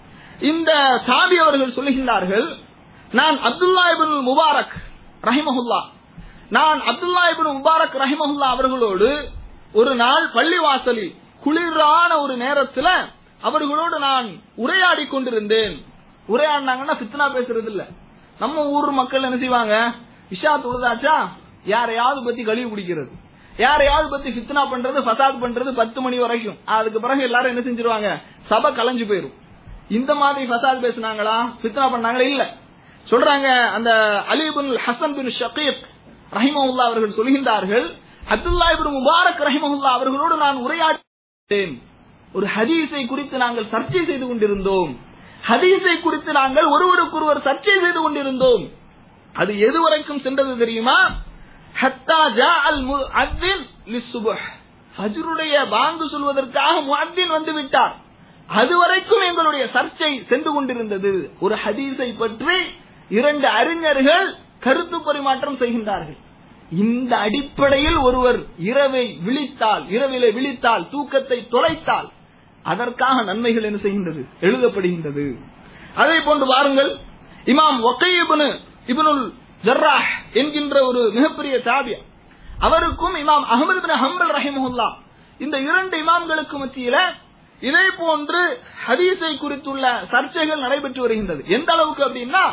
இந்த சாபி அவர்கள் சொல்லுகின்றார்கள் நான் அப்துல்லா இப்னு முபாரக் ரஹிமஹுல்லா நான் அப்துல்லா இப்னு முபாரக் ரஹிமஹுல்லா அவர்களோடு ஒரு நாள் பள்ளிவாசலில் குளிரான ஒரு நேரத்துல அவர்களோடு நான் உரையாடி கொண்டிருந்தேன் உரையாடினாங்கன்னா பித்னா பேசுறது இல்ல நம்ம ஊர் மக்கள் என்ன செய்வாங்க இஷா தொழுதாச்சா யாரையாவது பத்தி கழிவு குடிக்கிறது யாரையாவது பத்தி ஃபித்னா பண்றது ஃபசாத் பண்றது பத்து மணி வரைக்கும் அதுக்கு பிறகு எல்லாரும் என்ன செஞ்சிருவாங்க சபை கலைஞ்சு போயிரும் இந்த மாதிரி ஃபசாத் பேசுனாங்களா ஃபித்னா பண்ணாங்களா இல்ல சொல்றாங்க அந்த அலி பின் ஹசன் பின் ஷகீக் ரஹிமஹுல்லா அவர்கள் சொல்கின்றார்கள் அப்துல்லா இப்னு முபாரக் ரஹிமஹுல்லா அவர்களோடு நான் உரையாடினேன் ஒரு ஹதீஸை குறித்து நாங்கள் சர்ச்சை செய்து கொண்டிருந்தோம் ஹதீஸை குறித்து நாங்கள் ஒருவருக்கொருவர் சர்ச்சை செய்து கொண்டிருந்தோம் அது எது வரைக்கும் சென்றது தெரியுமா ஹத்தா ஜா அல் முஅத்தின் லிஸ்ஸுபஹ் ஃபஜ்ருடைய பாங்கு சொல்வதற்காக முஅத்தின் வந்து விட்டார் அதுவரைக்கும் எங்களுடைய சர்ச்சை சென்று கொண்டிருந்தது ஒரு ஹதீஸை பற்றி இரண்டு அறிஞர்கள் கருத்து பரிமாற்றம் செய்கின்றார்கள் இந்த அடிப்படையில் ஒருவர் இரவை விழித்தால் இரவிலே விழித்தால் தூக்கத்தை தொலைத்தால் அதற்காக நன்மைகள் என்ன செய்கின்றது எழுதப்படுகின்றது அதே போன்று பாருங்கள் இமாம் ஒக்கை இப்னு இப்னுல் ஜர்ராஹ் என்கின்ற ஒரு மிகப்பெரிய தாபியா அவருக்கும் இமாம் அகமது பின் ஹம்பல் ரஹிமஹுல்லா இந்த இரண்டு இமாம்களுக்கு மத்தியில இதே போன்று ஹதீஸை குறித்துள்ள சர்ச்சைகள் நடைபெற்று வருகின்றது எந்த அளவுக்கு அப்படின்னா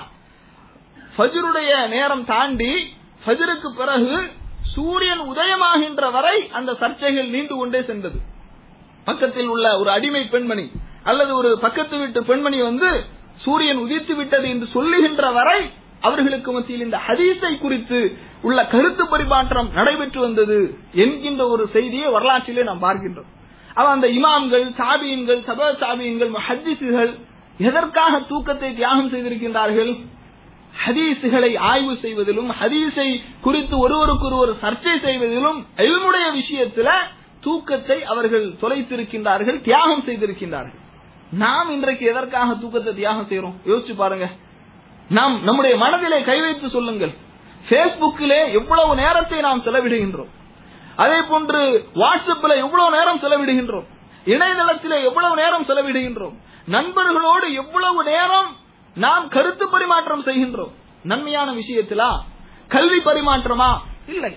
ஃபஜ்ருடைய நேரம் தாண்டி ஃபஜ்ருக்கு பிறகு சூரியன் உதயமாகின்ற வரை அந்த சர்ச்சைகள் நீண்டு கொண்டே சென்றது பக்கத்தில் உள்ள ஒரு அடிமை பெண்மணி அல்லது ஒரு பக்கத்து வீட்டு பெண்மணி வந்து சூரியன் உதித்து விட்டது என்று சொல்லுகின்ற வரை அவர்களுக்கு மத்தியில் இந்த ஹதீஸை குறித்து உள்ள கருத்து பரிமாற்றம் நடைபெற்று வந்தது என்கின்ற ஒரு செய்தியை வரலாற்றிலே நாம் பார்க்கின்றோம் அவ அந்த இமாம்கள் சாபியன்கள் சப சாபியன்கள் ஹதீசுகள் எதற்காக தூக்கத்தை தியாகம் செய்திருக்கின்றார்கள் ஹதீசுகளை ஆய்வு செய்வதிலும் ஹதீஸை குறித்து ஒருவருக்கொருவர் சர்ச்சை செய்வதிலும் எல்முடைய விஷயத்துல தூக்கத்தை அவர்கள் தொலைத்திருக்கின்றார்கள் தியாகம் செய்திருக்கின்றார்கள் நாம் இன்றைக்கு எதற்காக தூக்கத்தை தியாகம் செய்யறோம் யோசிச்சு பாருங்க நாம் நம்முடைய மனதிலே கை வைத்து சொல்லுங்கள் பேஸ்புக்கிலே எவ்வளவு நேரத்தை நாம் செலவிடுகின்றோம் அதே போன்று வாட்ஸ்அப்பில் எவ்வளவு நேரம் செலவிடுகின்றோம் இணையதளத்திலே எவ்வளவு நேரம் செலவிடுகின்றோம் நண்பர்களோடு எவ்வளவு நேரம் நாம் கருத்து பரிமாற்றம் செய்கின்றோம் நன்மையான விஷயத்திலா கல்வி பரிமாற்றமா இல்லை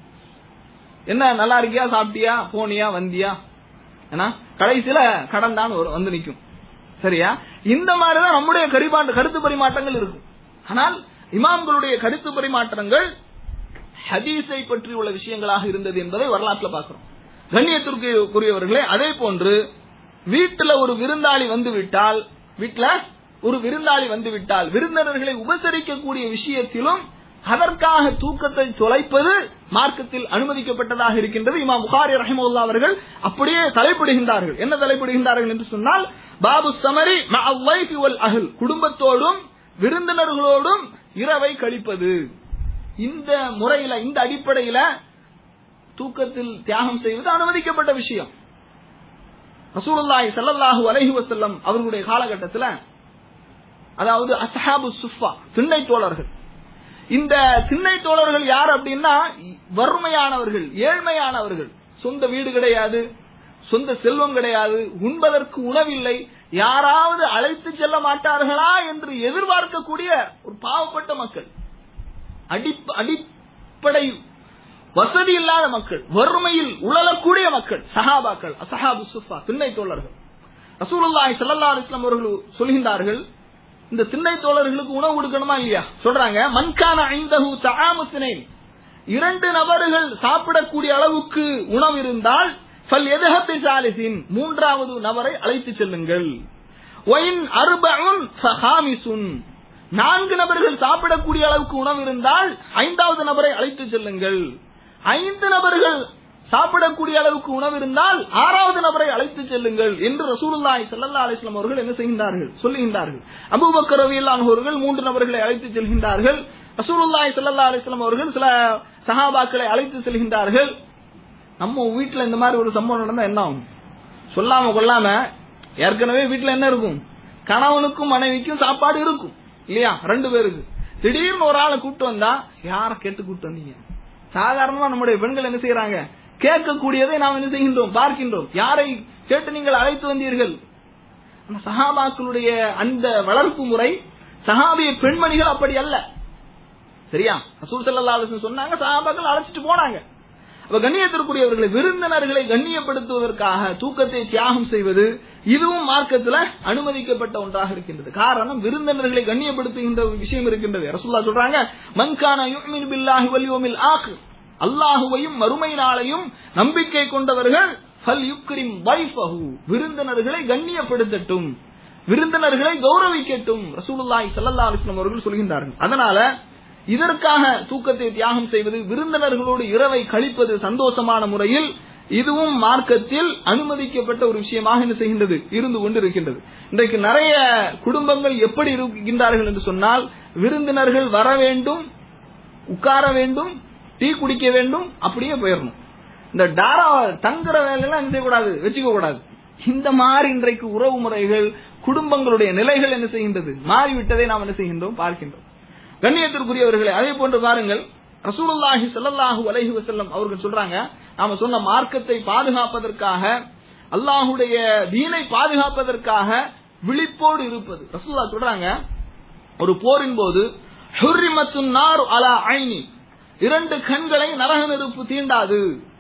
என்ன நல்லா இருக்கியா சாப்பிட்டியா போனியா வந்தியா ஏன்னா கடைசியில கடன் தான் வரும் வந்து நிக்கும் சரியா இந்த மாதிரிதான் நம்முடைய கரிபாட்டு கருத்து பரிமாற்றங்கள் இருக்கும் ஆனால் இமாம்களுடைய கருத்து பரிமாற்றங்கள் ஹதீஸை பற்றி உள்ள விஷயங்களாக இருந்தது என்பதை வரலாற்றில் பார்க்கிறோம் கண்ணியத்திற்குரியவர்களே அதே போன்று வீட்டுல ஒரு விருந்தாளி வந்து விட்டால் வீட்டுல ஒரு விருந்தாளி வந்து விட்டால் விருந்தினர்களை உபசரிக்கக்கூடிய விஷயத்திலும் அதற்காக தூக்கத்தை தொலைப்பது மார்க்கத்தில் அனுமதிக்கப்பட்டதாக இருக்கின்றது இமா புகாரி ரஹிமுல்லா அவர்கள் அப்படியே தலைப்பிடுகின்றார்கள் என்ன தலைப்பிடுகின்றார்கள் என்று சொன்னால் பாபு சமரி அஹில் குடும்பத்தோடும் விருந்தினர்களோடும் இரவை கழிப்பது இந்த முறையில இந்த அடிப்படையில தூக்கத்தில் தியாகம் செய்வது அனுமதிக்கப்பட்ட விஷயம் ரசூலுல்லாஹி ஸல்லல்லாஹு அலைஹி வஸல்லம் அவர்களுடைய காலகட்டத்தில் அதாவது அஸ்ஹாபு சுஃபா திண்ணை தோழர்கள் இந்த திண்ணை தோழர்கள் யார் அப்படின்னா வறுமையானவர்கள் ஏழ்மையானவர்கள் சொந்த வீடு கிடையாது சொந்த செல்வம் கிடையாது உண்பதற்கு உணவில்லை யாராவது அழைத்து செல்ல மாட்டார்களா என்று எதிர்பார்க்கக்கூடிய ஒரு பாவப்பட்ட மக்கள் அடி அடிப்படை வசதி இல்லாத மக்கள் வறுமையில் உழலக்கூடிய மக்கள் சஹாபாக்கள் அசஹாபு சுஃபா திண்ணை தோழர்கள் ரசூலுல்லாஹி ஸல்லல்லாஹு அலைஹி வஸல்லம் அவர்கள் சொல்கின்றார்கள் இந்த திண்ணை தோழர்களுக்கு உணவு கொடுக்கணுமா இல்லையா சொல்றாங்க மன்கான ஐந்தஹு தஆமு சினைன் இரண்டு நபர்கள் சாப்பிடக்கூடிய அளவுக்கு உணவு இருந்தால் ஃபல் எதஹபி சாலிசின் மூன்றாவது நபரை அழைத்து செல்லுங்கள் ஒயின் அர்பஉன் ஃபஹாமிசுன் நான்கு நபர்கள் சாப்பிடக்கூடிய அளவுக்கு உணவு இருந்தால் ஐந்தாவது நபரை அழைத்து செல்லுங்கள் ஐந்து நபர்கள் சாப்பிடக்கூடிய அளவுக்கு உணவு இருந்தால் ஆறாவது நபரை அழைத்து செல்லுங்கள் என்று ரசூலுல்லாஹி ஸல்லல்லாஹு அலைஹி வஸல்லம் அவர்கள் என்ன செய்கின்றார்கள் சொல்லுகின்றார்கள் அபூபக்கர் ரலியல்லாஹு அவர்கள் மூன்று நபர்களை அழைத்து செல்கின்றார்கள் ரசூலுல்லாஹி ஸல்லல்லாஹு அலைஹி வஸல்லம் அவர்கள் சில சஹாபாக்களை அழைத்து செல்கின்றார்கள் நம்ம வீட்டுல இந்த மாதிரி ஒரு சம்பவம் நடந்தா என்ன ஆகும் சொல்லாம கொள்ளாம ஏற்கனவே வீட்டுல என்ன இருக்கும் கணவனுக்கும் மனைவிக்கும் சாப்பாடு இருக்கும் இல்லையா ரெண்டு பேருக்கு திடீர்னு ஒரு ஆளை கூப்பிட்டு வந்தா யார கேட்டு கூப்பிட்டு வந்தீங்க சாதாரணமா நம்முடைய பெண்கள் என்ன செய்யறாங்க கேட்கக்கூடியதை நாம் என்ன செய்கின்றோம் பார்க்கின்றோம் யாரை கேட்டு நீங்கள் அழைத்து வந்தீர்கள் அந்த சஹாபாக்களுடைய அந்த வளர்ப்பு முறை சஹாபிய பெண்மணிகள் அப்படி அல்ல சரியா ரசூல் ஸல்லல்லாஹு அலைஹி வஸல்லம் சொன்னாங்க சஹாபாக்கள் அழைச்சிட்டு போனாங்க அப்ப கண்ணியத்திற்குரியவர்களை விருந்தினர்களை கண்ணியப்படுத்துவதற்காக தூக்கத்தை தியாகம் செய்வது இதுவும் மார்க்கத்துல அனுமதிக்கப்பட்ட ஒன்றாக இருக்கின்றது காரணம் விருந்தினர்களை கண்ணியப்படுத்துகின்ற ஒரு விஷயம் இருக்கின்றது ரசூல்லா சொல்றாங்க மன்கான யுமின் பில்லாஹி வல் யௌமில் ஆഖിർ அல்லாஹுவையும் மறுமை நாளையும் நம்பிக்கை கொண்டவர்கள் ஃபல் யுக்ரிம் வைஃபஹு விருந்தினர்களை கண்ணியப்படுத்தட்டும் விருந்தினர்களை கௌரவிக்கட்டும் ரசூலுல்லாஹி ஸல்லல்லாஹு அலைஹி வஸல்லம் அவர்கள் சொல்கின்றார்கள் அதனால இதற்காக தூக்கத்தை தியாகம் செய்வது விருந்தினர்களோடு இரவை கழிப்பது சந்தோஷமான முறையில் இதுவும் மார்க்கத்தில் அனுமதிக்கப்பட்ட ஒரு விஷயமாக என்ன செய்கின்றது இருந்து கொண்டிருக்கின்றது இன்றைக்கு நிறைய குடும்பங்கள் எப்படி இருக்கின்றார்கள் என்று சொன்னால் விருந்தினர்கள் வர வேண்டும் உட்கார வேண்டும் டீ குடிக்க வேண்டும் அப்படியே போயிடணும் இந்த டாரா தங்குற வேலையெல்லாம் என்ன செய்யக்கூடாது வச்சுக்க கூடாது இந்த மாதிரி இன்றைக்கு உறவு முறைகள் குடும்பங்களுடைய நிலைகள் என்ன செய்கின்றது மாறிவிட்டதை நாம் என்ன செய்கின்றோம் பார்க்கின்றோம் கண்ணியத்திற்குரியவர்களே அதே போன்று பாருங்கள் ரசூலுல்லாஹி ஸல்லல்லாஹு அலைஹி வஸல்லம் அவர்கள் சொல்றாங்க நாம சொன்ன மார்க்கத்தை பாதுகாப்பதற்காக அல்லாஹுடைய தீனை பாதுகாப்பதற்காக விழிப்போடு இருப்பது ரசூலுல்லாஹ் சொல்றாங்க ஒரு போரின் போது ஹுர்ரிமத்துன் நார் அலா ஐனி இரண்டு கண்களை நரக நெருப்பு தீண்டாது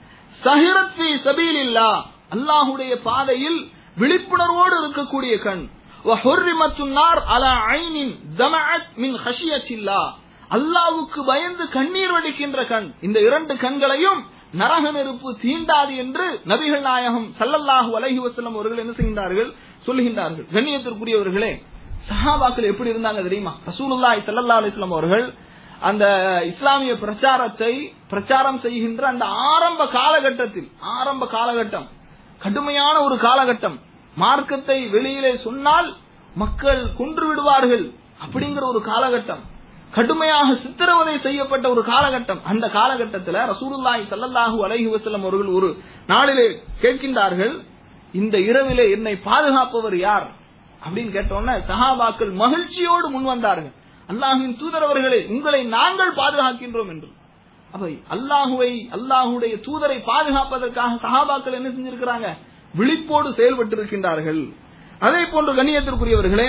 சஹிரத் ஃபீ சபீலில்லா அல்லாஹுடைய பாதையில் விழிப்புணர்வோடு இருக்கக்கூடிய கண் நார் அலா ஐனின் தமஅத் மின் ஹஷியத்தில்லா அல்லாவுக்கு பயந்து கண்ணீர் வடிக்கின்ற கண் இந்த இரண்டு கண்களையும் நரக நெருப்பு தீண்டாது என்று நபிகள் நாயகம் சல்லல்லாஹு அலைஹி வஸல்லம் அவர்கள் என்ன செய்கின்றார்கள் சொல்லுகின்றார்கள் கண்ணியத்திற்குரியவர்களே சஹாபாக்கள் எப்படி இருந்தாங்க தெரியுமா ரசூலுல்லாஹி ஸல்லல்லாஹு அலைஹி வஸல்லம் அவர்கள் அந்த இஸ்லாமிய பிரச்சாரத்தை பிரச்சாரம் செய்கின்ற அந்த ஆரம்ப காலகட்டத்தில் ஆரம்ப காலகட்டம் கடுமையான ஒரு காலகட்டம் மார்க்கத்தை வெளியிலே சொன்னால் மக்கள் கொன்று விடுவார்கள் அப்படிங்கிற ஒரு காலகட்டம் கடுமையாக சித்திரவதை செய்யப்பட்ட ஒரு காலகட்டம் அந்த காலகட்டத்தில் ரசூலுல்லாஹி ஸல்லல்லாஹு அலைஹி வஸல்லம் அவர்கள் ஒரு நாளிலே கேட்கின்றார்கள் இந்த இரவிலே என்னை பாதுகாப்பவர் யார் அப்படின்னு கேட்டோன்னே சஹாபாக்கள் மகிழ்ச்சியோடு முன் வந்தார்கள் அல்லாஹுவின் தூதரவர்களே உங்களை நாங்கள் பாதுகாக்கின்றோம் என்று அப்ப அல்லாஹுவை அல்லாஹுடைய தூதரை பாதுகாப்பதற்காக சஹாபாக்கள் என்ன செஞ்சிருக்கிறாங்க விழிப்போடு செயல்பட்டிருக்கின்றார்கள் அதே போன்று கண்ணியத்திற்குரியவர்களே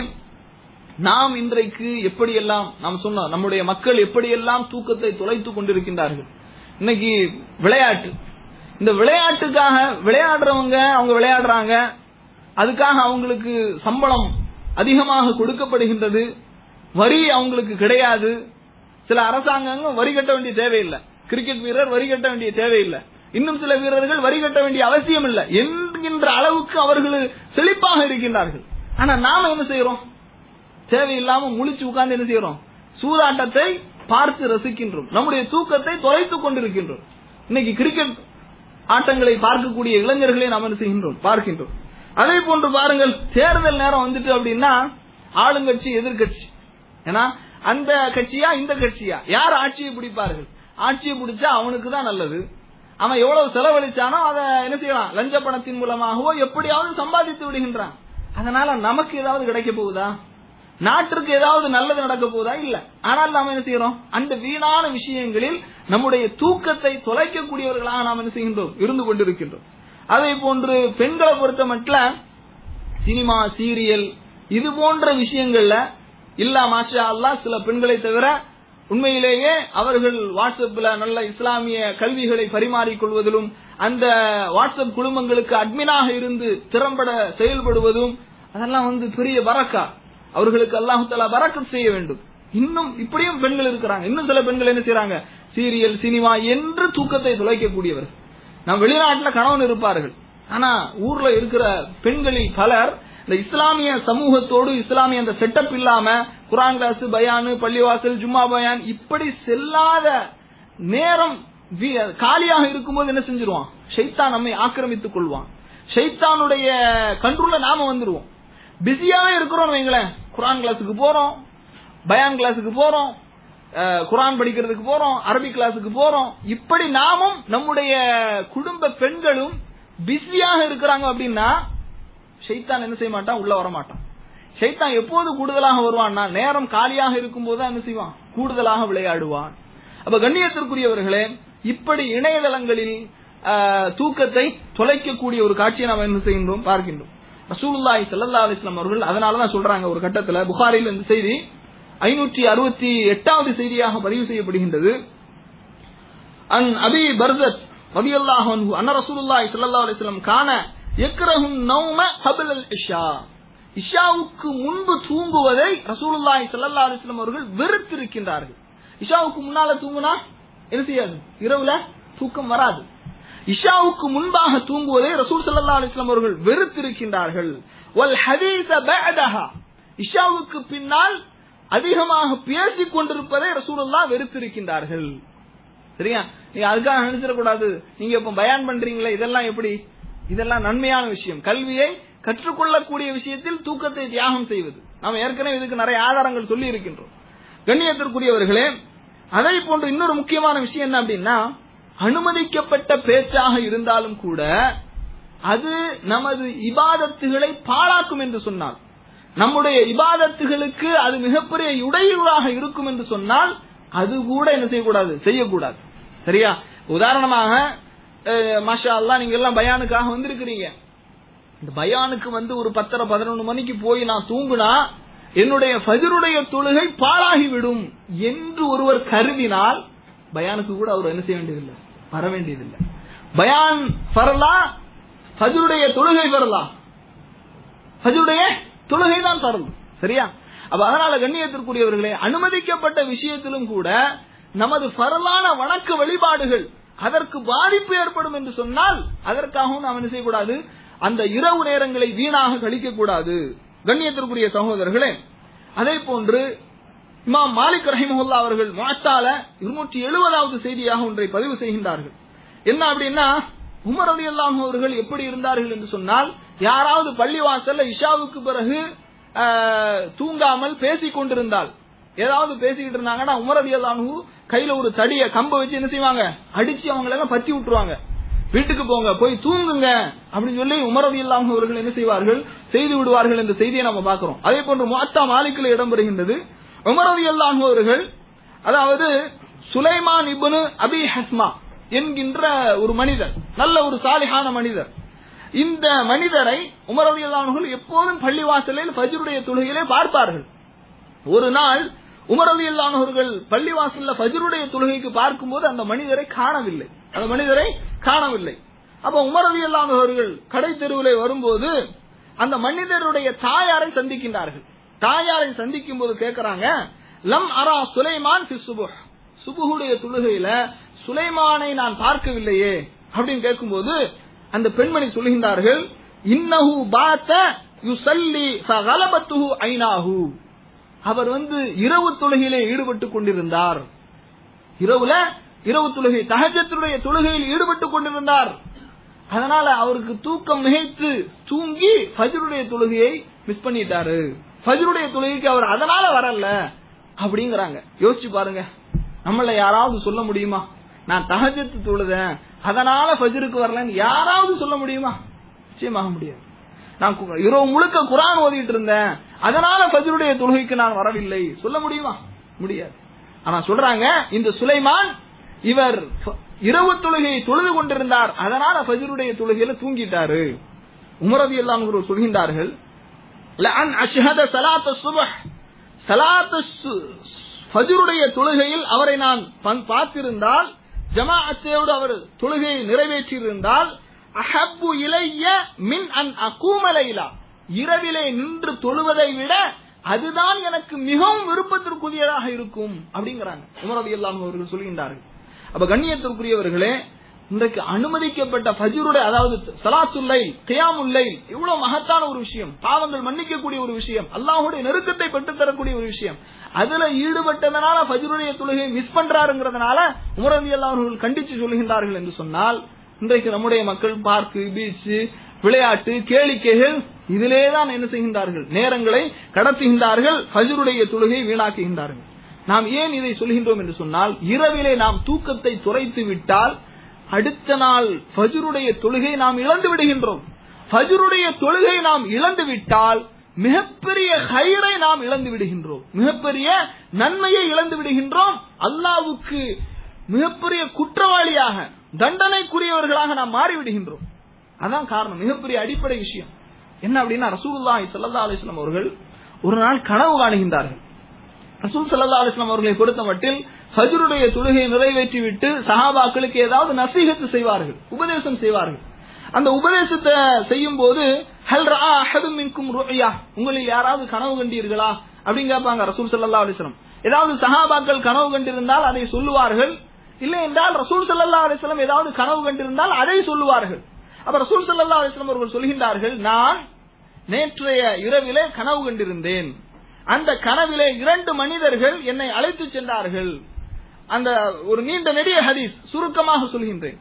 நாம் இன்றைக்கு எப்படியெல்லாம் நாம் சொன்னோம் நம்முடைய மக்கள் எப்படியெல்லாம் தூக்கத்தை தொலைத்துக் கொண்டிருக்கின்றார்கள் இன்னைக்கு விளையாட்டு இந்த விளையாட்டுக்காக விளையாடுறவங்க அவங்க விளையாடுறாங்க அதுக்காக அவங்களுக்கு சம்பளம் அதிகமாக கொடுக்கப்படுகின்றது வரி அவங்களுக்கு கிடையாது சில அரசாங்கங்கள் வரி கட்ட வேண்டிய தேவையில்லை கிரிக்கெட் வீரர் வரி கட்ட வேண்டிய தேவையில்லை இன்னும் சில வீரர்கள் வரி கட்ட வேண்டிய அவசியம் இல்லை என்கின்ற அளவுக்கு அவர்கள் செழிப்பாக இருக்கின்றார்கள் ஆனா நாம என்ன செய்யறோம் தேவையில்லாம முழிச்சு உட்கார்ந்து என்ன செய்யறோம் சூதாட்டத்தை பார்த்து ரசிக்கின்றோம் நம்முடைய தூக்கத்தை தொலைத்துக் கொண்டிருக்கின்றோம் இன்னைக்கு கிரிக்கெட் ஆட்டங்களை பார்க்கக்கூடிய இளைஞர்களை நாம் என்ன செய்கின்றோம் பார்க்கின்றோம் அதே போன்று பாருங்கள் தேர்தல் நேரம் வந்துட்டு அப்படின்னா ஆளுங்கட்சி எதிர்கட்சி ஏன்னா அந்த கட்சியா இந்த கட்சியா யார் ஆட்சியை பிடிப்பார்கள் ஆட்சியை பிடிச்சா அவனுக்கு தான் நல்லது அவன் எவ்வளவு செலவழிச்சானோ அதை என்ன செய்யலாம் லஞ்ச பணத்தின் மூலமாகவோ எப்படியாவது சம்பாதித்து விடுகின்றான் அதனால நமக்கு ஏதாவது கிடைக்க போகுதா நாட்டிற்கு ஏதாவது நல்லது நடக்க போகுதா இல்ல ஆனால் நாம என்ன செய்யறோம் அந்த வீணான விஷயங்களில் நம்முடைய தூக்கத்தை தொலைக்கக்கூடியவர்களாக நாம் என்ன செய்கின்றோம் இருந்து கொண்டிருக்கின்றோம் அதே போன்று பெண்களை பொறுத்த மட்டும் சினிமா சீரியல் இது போன்ற விஷயங்கள்ல இல்ல மாஷா அல்லாஹ் சில பெண்களை தவிர உண்மையிலேயே அவர்கள் வாட்ஸ்அப்ல நல்ல இஸ்லாமிய கல்விகளை பரிமாறிக் கொள்வதிலும் அந்த வாட்ஸ்அப் குழுமங்களுக்கு அட்மினாக இருந்து திறம்பட செயல்படுவதும் அதெல்லாம் வந்து பெரிய பரக்கா அவர்களுக்கு அல்லாஹு தலா பரக்கத் செய்ய வேண்டும் இன்னும் இப்படியும் பெண்கள் இருக்கிறாங்க இன்னும் சில பெண்கள் என்ன செய்றாங்க சீரியல் சினிமா என்று தூக்கத்தை துளைக்கக்கூடியவர் நம் வெளிநாட்டுல கணவன் இருப்பார்கள் ஆனா ஊர்ல இருக்கிற பெண்களில் பலர் இந்த இஸ்லாமிய சமூகத்தோடு இஸ்லாமிய அந்த செட்டப் இல்லாம குரான் கிளாஸ் பயானு பள்ளிவாசல் ஜும்மா பயான் இப்படி செல்லாத நேரம் வி- காலியாக இருக்கும்போது என்ன செஞ்சிருவான் ஷைத்தான் நம்மை ஆக்கிரமித்துக் கொள்வான் ஷைத்தானுடைய கண்ட்ரோல்ல நாம வந்துருவோம் பிஸியாவே இருக்கிறோம் வைங்களேன் குரான் கிளாஸுக்கு போறோம் பயான் கிளாஸுக்கு போறோம் அஹ், குரான் படிக்கிறதுக்கு போறோம் அரபி கிளாஸுக்கு போறோம் இப்படி நாமும் நம்முடைய குடும்ப பெண்களும் பிஸியாக இருக்கிறாங்க அப்படின்னா ஷைத்தான் என்ன செய்ய மாட்டான் உள்ள வர மாட்டான் ஷைத்தான் எப்போது கூடுதலாக வருவான்னா நேரம் காலியாக இருக்கும்போது தான் என்ன செய்வான் கூடுதலாக விளையாடுவான் அப்ப கண்ணியத்திற்குரியவர்களே இப்படி இணையதளங்களில் ஆஹ், தூக்கத்தை தொலைக்கக்கூடிய ஒரு காட்சியை நாம் என்ன செய்கின்றோம் பார்க்கின்றோம் ரசூலுல்லாஹி ஸல்லல்லாஹு அலைஹி வஸல்லம் அவர்கள் அதனால தான் சொல்றாங்க ஒரு கட்டத்துல புகாரில் இந்த செய்தி ஐநூற்றி அறுபத்தி எட்டாவது செய்தியாக பதிவு செய்யப்படுகின்றது அன் அபி பர்தத் ரலியல்லாஹு அன்ஹு அன்ன ரசூலுல்லாஹி ஸல்லல்லாஹு அலைஹி வஸல்லம் கான யக்ரஹுன் நௌம قبل இஷா இஷாவுக்கு முன்பு தூங்குவதை ரசூலுல்லாஹி ஸல்லல்லாஹு அலைஹி வஸல்லம் அவர்கள் வெறுத்திருக்கின்றார்கள் இஷாவுக்கு முன்னால தூங்குனா என்ன செய்யாது இரவுல தூக்கம் வராது இஷாவுக்கு முன்பாக தூங்குவதை ரசூல் ஸல்லல்லாஹு அலைஹி வஸல்லம் அவர்கள் வெறுத்திருக்கின்றார்கள் வல் ஹதீஸ பஅதஹா இஷாவுக்கு பின்னால் அதிகமாக பேசிக் கொண்டிருப்பதை ரசூலுல்லாஹ் வெறுத்திருக்கின்றார்கள் சரியா நீங்க அதுக்காக நினைச்சிடக்கூடாது நீங்க இப்ப பயான் பண்றீங்களே இதெல்லாம் எப்படி இதெல்லாம் நன்மையான விஷயம் கல்வியை கற்றுக்கொள்ளக்கூடிய விஷயத்தில் தூக்கத்தை தியாகம் செய்வது நாம் ஏற்கனவே இதுக்கு நிறைய ஆதாரங்கள் சொல்லி இருக்கின்றோம் கண்ணியத்திற்குரியவர்களே அதை போன்று இன்னொரு முக்கியமான விஷயம் என்ன அப்படின்னா அனுமதிக்கப்பட்ட பேச்சாக இருந்தாலும் கூட அது நமது இபாதத்துகளை பாழாக்கும் என்று சொன்னால் நம்முடைய இபாதத்துகளுக்கு அது மிகப்பெரிய இடையூறாக இருக்கும் என்று சொன்னால் அது கூட என்ன செய்யக்கூடாது செய்யக்கூடாது சரியா உதாரணமாக அஹ், மாஷா அல்லாஹ் நீங்க எல்லாம் பயானுக்காக வந்திருக்கிறீங்க இந்த பயானுக்கு வந்து ஒரு பத்தரை பதினொன்று மணிக்கு போய் நான் தூங்குனா என்னுடைய ஃபஜருடைய தொழுகை பாழாகிவிடும் என்று ஒருவர் கருதினால் பயானுக்கு கூட அவர் என்ன செய்ய வேண்டியதில்லை வர வேண்டியதில்லை பயான் பரலா ஃபஜருடைய தொழுகை பரலா ஃபஜருடைய தொழுகை தான் பரல் சரியா அப்ப அதனால கண்ணியத்திற்குரியவர்களே அனுமதிக்கப்பட்ட விஷயத்திலும் கூட நமது பரலான வணக்க வழிபாடுகள் அதற்கு பாதிப்பு ஏற்படும் என்று சொன்னால் அதற்காகவும் நாம் என்ன செய்யக்கூடாது அந்த இரவு நேரங்களை வீணாக கழிக்க கூடாது கண்ணியத்திற்குரிய சகோதரர்களே அதே போன்று இமாம் மாலிக் ரஹிமஹுல்லா அவர்கள் மாத்தால இருநூற்றி எழுபதாவது செய்தியாக ஒன்றை பதிவு செய்கின்றார்கள் என்ன அப்படின்னா உமர் அலி அவர்கள் எப்படி இருந்தார்கள் என்று சொன்னால் யாராவது பள்ளிவாசல்ல இஷாவுக்கு பிறகு ஆஹ், தூங்காமல் பேசிக் கொண்டிருந்தால் ஏதாவது பேசிக்கிட்டு இருந்தாங்கன்னா உமர் அலி அல்லாஹு கையில ஒரு தடிய கம்ப வச்சு என்ன செய்வாங்க அடிச்சு அவங்களை எல்லாம் பத்தி விட்டுருவாங்க வீட்டுக்கு போங்க போய் தூங்குங்க அப்படின்னு சொல்லி உமர் அலி அல்லாஹு அவர்கள் என்ன செய்வார்கள் செய்து விடுவார்கள் என்ற செய்தியை நம்ம பார்க்கிறோம் அதே போன்று முஅத்தா மாலிக்கில் இடம்பெறுகின்றது உமர் அலி அல்லாஹு அவர்கள் அதாவது சுலைமான் இப்னு அபி ஹஸ்மா என்கின்ற ஒரு மனிதர் நல்ல ஒரு சாலிஹான மனிதர் இந்த மனிதரை உமர் அலி அல்லாஹர்கள் எப்போதும் பள்ளிவாசலில் ஃபஜ்ருடைய தொழுகையிலே பார்ப்பார்கள் ஒரு நாள் உமர் அலி அல்லாஹர்கள் பள்ளிவாசல்ல ஃபஜ்ருடைய தொழுகைக்கு பார்க்கும்போது அந்த மனிதரை காணவில்லை அந்த மனிதரை காணவில்லை அப்ப உமர் அலி அல்லாஹர்கள் கடை தெருவிலே வரும்போது அந்த மனிதருடைய தாயாரை சந்திக்கின்றார்கள் தாயாரை சந்திக்கும் போது கேட்கிறாங்க லம் அரா சுலைமான் ஃபி சுபுஹ் சுபுஹுடைய தொழுகையில சுலைமானை நான் பார்க்கவில்லையே அப்படின்னு கேட்கும்போது அந்த பெண்மணி சொல்கின்றார்கள் இன்னஹு பாத்த யுசல்லி ஃபகலபத்துஹு ஐனாஹு அவர் வந்து இரவு தொழுகையிலே ஈடுபட்டுக் கொண்டிருந்தார் இரவுல இரவு தொழுகை தஹஜத்துடைய தொழுகையில் ஈடுபட்டுக் கொண்டிருந்தார் அதனால அவருக்கு தூக்கம் மிகைத்து தூங்கி ஃபஜ்ருடைய தொழுகையை மிஸ் பண்ணிட்டாரு ஃபஜ்ருடைய தொழுகைக்கு அவர் அதனால வரல அப்படிங்கறாங்க யோசிச்சு பாருங்க நம்மள யாராவது சொல்ல முடியுமா நான் தஹஜத்து தொழுதேன் அதனால ஃபஜ்ருக்கு வரலன்னு யாராவது சொல்ல முடியுமா நிச்சயமாக முடியாது நான் கு- இரவு முழுக்க குரான் ஓதிட்டு இருந்தேன் அதனால ஃபஜ்ருடைய தொழுகைக்கு நான் வரவில்லை சொல்ல முடியுமா முடியாது ஆனா சொல்றாங்க இந்த சுலைமான் இவர் ஃப- இரவு தொழுகையை தொழுது கொண்டிருந்தார் அதனால ஃபஜ்ருடைய தொழுகையில தூங்கிட்டாரு உமரதி எல்லாம் சொல்கின்றார்கள் லஅன் அஷ்ஹத ஸலாத்த சுப்ஹ் ஸலாத்த சு- ஃபஜ்ருடைய தொழுகையில் அவரை நான் பன்- பார்த்திருந்தால் ஜமாஅத்தோடு அவர் தொழுகையை நிறைவேற்றியிருந்தால் அஹப்பு இலைய மின் அன் அகூம லைலா இரவிலே நின்று தொழுவதை விட அதுதான் எனக்கு மிகவும் விருப்பத்திற்குரியதாக இருக்கும் அப்படிங்கிறாங்க உமரதி எல்லாம் அவர்கள் சொல்கின்றார்கள் அப்ப கண்ணியத்திற்குரியவர்களே இன்றைக்கு அனுமதிக்கப்பட்ட ஃபஜ்ருடைய அதாவது சலாத்துல்லை கியாமுல்லை இவ்வளவு மகத்தான ஒரு விஷயம் பாவங்கள் மன்னிக்கக்கூடிய ஒரு விஷயம் அல்லாஹ்வுடைய நெருக்கத்தை பெற்றுத் தரக்கூடிய ஒரு விஷயம் அதுல ஈடுபட்டதனால ஃபஜ்ருடைய தொழுகையை மிஸ் பண்றாருங்கிறதுனால உமரதி அவர்கள் கண்டிச்சு சொல்கின்றார்கள் என்று சொன்னால் இன்றைக்கு நம்முடைய மக்கள் பார்க்கு பீச் விளையாட்டு கேளிக்கைகள் இதிலே தான் என்ன செய்கின்றார்கள் நேரங்களை கடத்துகின்றார்கள் ஃபஜ்ருடைய தொழுகையை வீணாக்குகின்றார்கள் நாம் ஏன் இதை சொல்கின்றோம் என்று சொன்னால் இரவிலே நாம் தூக்கத்தை துரைத்து விட்டால் அடுத்த நாள் ஃபஜ்ருடைய தொழுகை நாம் இழந்து விடுகின்றோம் ஃபஜ்ருடைய தொழுகை நாம் இழந்து விட்டால் மிகப்பெரிய ஹைரை நாம் இழந்து விடுகின்றோம் மிகப்பெரிய நன்மையை இழந்து விடுகின்றோம் அல்லாவுக்கு மிகப்பெரிய குற்றவாளியாக தண்டனைக்குரியவர்களாக நாம் மாறிவிடுகின்றோம் அதான் காரணம் மிகப்பெரிய அடிப்படை விஷயம் என்ன அப்படின்னா ரசூலுல்லாஹி ஸல்லல்லாஹு அலைஹி வஸல்லம் அவர்கள் ஒரு நாள் கனவு காணுகின்றார்கள் ரசூல் ஸல்லல்லாஹு அலைஹி வஸல்லம் அவர்களை பொறுத்த மட்டில் ஃபஜ்ருடைய தொழுகையை நிறைவேற்றி விட்டு சஹாபாக்களுக்கு ஏதாவது நசீகத்து செய்வார்கள் உபதேசம் செய்வார்கள் அந்த உபதேசத்தை செய்யும் போது ஹல் ரா அஹதும் மின்கும் ருயா உங்களில் யாராவது கனவு கண்டீர்களா அப்படின்னு கேட்பாங்க ரசூல் ஸல்லல்லாஹு அலைஹி வஸல்லம் ஏதாவது சஹாபாக்கள் கனவு கண்டிருந்தால் அதை சொல்லுவார்கள் இல்லை என்றால் ரசூல் ஸல்லல்லாஹு அலைஹி வஸல்லம் ஏதாவது கனவு கண்டிருந்தால் அதை சொல்லுவார்கள் அப்ப ரசூல் ஸல்லல்லாஹு அலைஹி வஸல்லம் அவர்கள் சொல்கின்றார்கள் நான் நேற்றைய இரவிலே கனவு கண்டிருந்தேன் அந்த கனவிலே இரண்டு மனிதர்கள் என்னை அழைத்து சென்றார்கள் அந்த ஒரு நீண்ட நெடிய ஹதீஸ் சுருக்கமாக சொல்கின்றேன்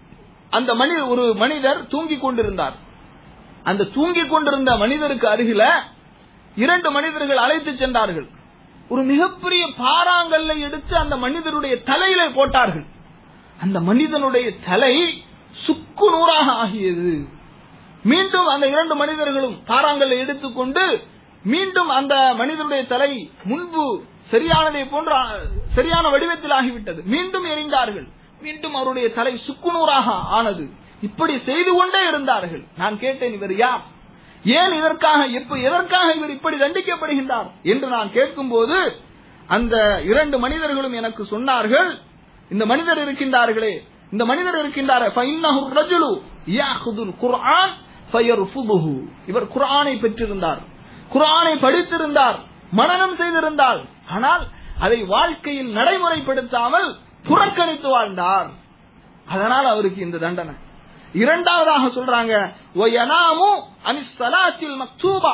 அந்த மனிதர் ஒரு மனிதர் தூங்கிக் கொண்டிருந்தார் அந்த தூங்கிக் கொண்டிருந்த மனிதருக்கு அருகில இரண்டு மனிதர்கள் அழைத்து சென்றார்கள் ஒரு மிகப்பெரிய பாறாங்கல்லை எடுத்து அந்த மனிதருடைய தலையிலே போட்டார்கள் அந்த மனிதனுடைய தலை சுக்கு நூறாக ஆகியது மீண்டும் அந்த இரண்டு மனிதர்களும் பாறாங்கல்லை எடுத்துக்கொண்டு மீண்டும் அந்த மனிதனுடைய தலை முன்பு சரியானதை போன்ற சரியான வடிவத்தில் ஆகிவிட்டது மீண்டும் எரிந்தார்கள் மீண்டும் அவருடைய தலை சுக்குநூறாக ஆனது இப்படி செய்து கொண்டே இருந்தார்கள் நான் கேட்டேன் இவர் யார் ஏன் இதற்காக எப்ப எதற்காக இவர் இப்படி தண்டிக்கப்படுகின்றார் என்று நான் கேட்கும்போது அந்த இரண்டு மனிதர்களும் எனக்கு சொன்னார்கள் இந்த மனிதர் இருக்கின்றார்களே இந்த மனிதர் இருக்கின்றார் فإنه الرجل يأخذ القرآن فيرفضه. இவர் குர்ஆனை பெற்றிருந்தார் குர்ஆனை படித்திருந்தார் மனனம் செய்திருந்தார் ஆனால் அதை வாழ்க்கையில் நடைமுறைப்படுத்தாமல் புறக்கணித்து வாழ்ந்தார் அதனால் அவருக்கு இந்த தண்டனை இரண்டாவதாக சொல்றாங்க ஒயனாமு அனிஸ்ஸலாத்தில் மக்தூபா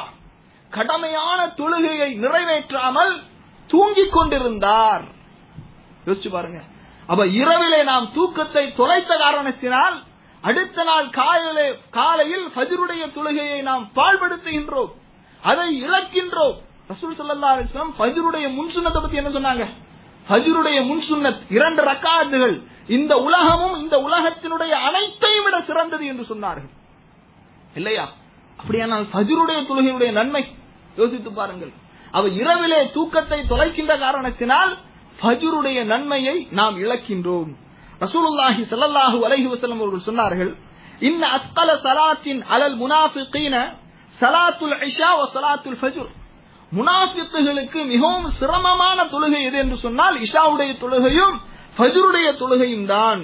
கடமையான தொழுகையை நிறைவேற்றாமல் தூங்கிக் கொண்டிருந்தார் யோசிச்சு பாருங்க அப்ப இரவிலே நாம் தூக்கத்தை தொலைத்த காரணத்தினால் அடுத்த நாள் காலையிலே காலையில் ஃபஜ்ருடைய தொழுகையை நாம் பாழ்படுத்துகின்றோம் அதை இழக்கின்றோம் ரசூல் ஸல்லல்லாஹு அலைஹி வஸல்லம் ஃபஜ்ருடைய முன்சுன்னத்தை பத்தி என்ன சொன்னாங்க ஃபஜ்ருடைய முன்சுன்னத் இரண்டு ரக்காத்துகள் இந்த உலகமும் இந்த உலகத்தினுடைய அனைத்தையும் விட சிறந்தது என்று சொன்னார்கள் இல்லையா அப்படியானால் ஃபஜ்ருடைய தொழுகையுடைய நன்மை யோசித்து பாருங்கள் அவ இரவிலே தூக்கத்தை தொலைக்கின்ற காரணத்தினால் ஃபஜ்ருடைய நன்மையை நாம் இழக்கின்றோம் ரசூலுல்லாஹி ஸல்லல்லாஹு அலைஹி வஸல்லம் அவர்கள் சொன்னார்கள் இன்ன அஸ்கல ஸலாத்தின் அலல் முனாஃபிகீன ஸலாத்துல் இஷா வ ஸலாத்துல் ஃபஜ்ர் முனாஃபிக்குகளுக்கு மிகவும் சிரமமான தொழுகை எது என்று சொன்னால் இஷாவுடைய தொழுகையும் ஃபஜ்ருடைய தொழுகையும் தான்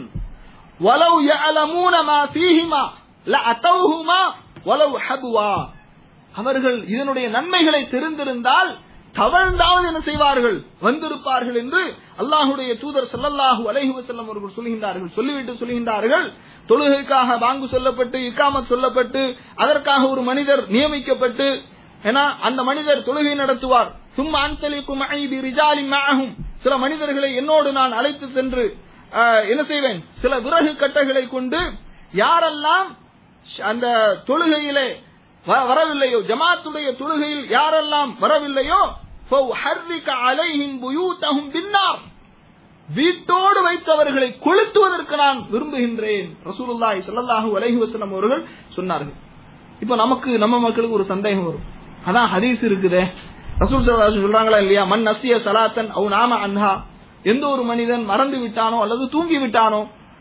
வலவ் யஅலமூன மா ஃபீஹிமா லஅதௌஹுமா வலவ் ஹதுவா அவர்கள் இதனுடைய நன்மைகளை தெரிந்திருந்தால் தவழ்ந்தாவது என்ன செய்வார்கள் வந்திருப்பார்கள் என்று அல்லாஹுடைய தூதர் ஸல்லல்லாஹு அலைஹி வஸல்லம் அவர்கள் சொல்கின்றார்கள் சொல்லிவிட்டு சொல்கின்றார்கள் தொழுகைக்காக பாங்கு சொல்லப்பட்டு இக்காமத் சொல்லப்பட்டு அதற்காக ஒரு மனிதர் நியமிக்கப்பட்டு ஏன்னா அந்த மனிதர் தொழுகை நடத்துவார் சும்மா அன்சலிக்கும் ஐபி ரிஜாலி மாகும் சில மனிதர்களை என்னோடு நான் அழைத்து சென்று ஆஹ், என்ன செய்வேன் சில விறகு கட்டைகளை கொண்டு யாரெல்லாம் அந்த தொழுகையிலே வ- வரவில்லையோ ஜமாத்துடைய தொழுகையில் யாரெல்லாம் வரவில்லையோ فَأُحَرِّكَ عَلَيْهِمْ بُيُوتَهُمْ بِالنَّارِ வீட்டோடு வைத்தவர்களை கொளுத்துவதற்கு நான் விரும்புகின்றேன் ரசூலுல்லாஹி ஸல்லல்லாஹு அலைஹி வஸல்லம் அவர்கள் சொன்னார்கள் இப்போ நமக்கு நம்ம மக்களுக்கு ஒரு சந்தேகம் வரும் அதான் ஹதீஸ் இருக்குதே ரசூல் ஸல்லல்லாஹு அலைஹி வஸல்லம் சொல்றாங்களா இல்லையா மன் நசிய ஸலாத்தன் அவ் நாம அன்ஹா எந்த ஒரு மனிதன் மறந்து விட்டானோ அல்லது தூங்கி விட்டானோ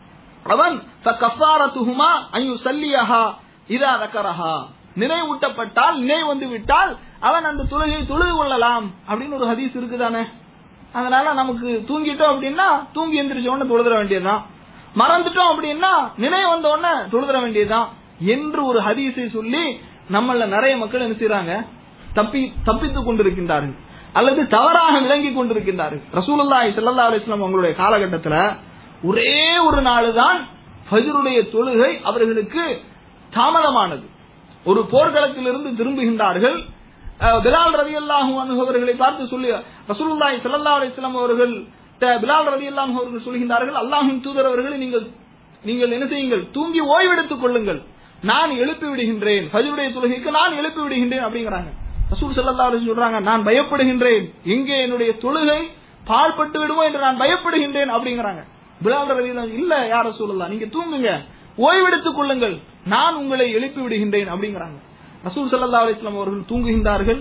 அவன் கஃபாரத்துஹுமா ஐயு சல்லியஹா இதா தக்கரஹா நினைவூட்டப்பட்டால் நினைவு வந்து விட்டால் அவன் அந்த தொழுகையை தொழுது கொள்ளலாம் அப்படின்னு ஒரு ஹதீஸ் இருக்குதானே அதனால நமக்கு தூங்கிட்டோம் அப்படின்னா தூங்கி எந்திரிச்ச உடனே தொழுதுற வேண்டியதுதான் மறந்துட்டோம் அப்படின்னா நினைவு வந்த உடனே தொழுதுற வேண்டியதுதான் என்று ஒரு ஹதீஸை சொல்லி நம்மள நிறைய மக்கள் என்ன செய்றாங்க தப்பி தப்பித்துக் கொண்டிருக்கின்றார்கள் அல்லது தவறாக விளங்கி கொண்டிருக்கின்றார்கள் ரசூலுல்லாஹி ஸல்லல்லாஹு அலைஹி வஸல்லம் அவங்களுடைய காலகட்டத்துல ஒரே ஒரு நாள் தான் ஃபஜ்ருடைய தொழுகை அவர்களுக்கு தாமதமானது ஒரு போர்க்களத்திலிருந்து திரும்புகின்றார்கள் அஹ், பிலால் ரலியல்லாஹு அன்ஹு அவர்களை பார்த்து சொல்லி ரசூலுல்லாஹி ஸல்லல்லாஹு அலைஹி வஸல்லம் அவர்கள் த- பிலால் ரலியல்லாஹு அன்ஹு அவர்கள் சொல்கின்றார்கள் அல்லாஹ்வின் தூதர் அவர்களை நீங்கள் நீங்கள் என்ன செய்யுங்கள் தூங்கி ஓய்வெடுத்துக் கொள்ளுங்கள் நான் எழுப்பி விடுகின்றேன் ஃபஜ்ருடைய தொழுகைக்கு நான் எழுப்பி விடுகின்றேன் அப்படிங்கிறாங்க ரசூல் ஸல்லல்லாஹு அலைஹி வஸல்லம் சொல்றாங்க நான் பயப்படுகின்றேன் எங்கே என்னுடைய தொழுகை பாழ்பட்டு விடுமோ என்று நான் பயப்படுகின்றேன் அப்படிங்கிறாங்க பிலால் ரலியல்லாஹு இல்ல யார் ரசூலுல்லாஹ் நீங்க தூங்குங்க ஓய்வெடுத்துக் கொள்ளுங்கள் நான் உங்களை எழுப்பி விடுகின்றேன் அப்படிங்கிறாங்க ரசூல் ஸல்லல்லாஹு அலைஹி வஸல்லம் அவர்கள் தூங்குகின்றார்கள்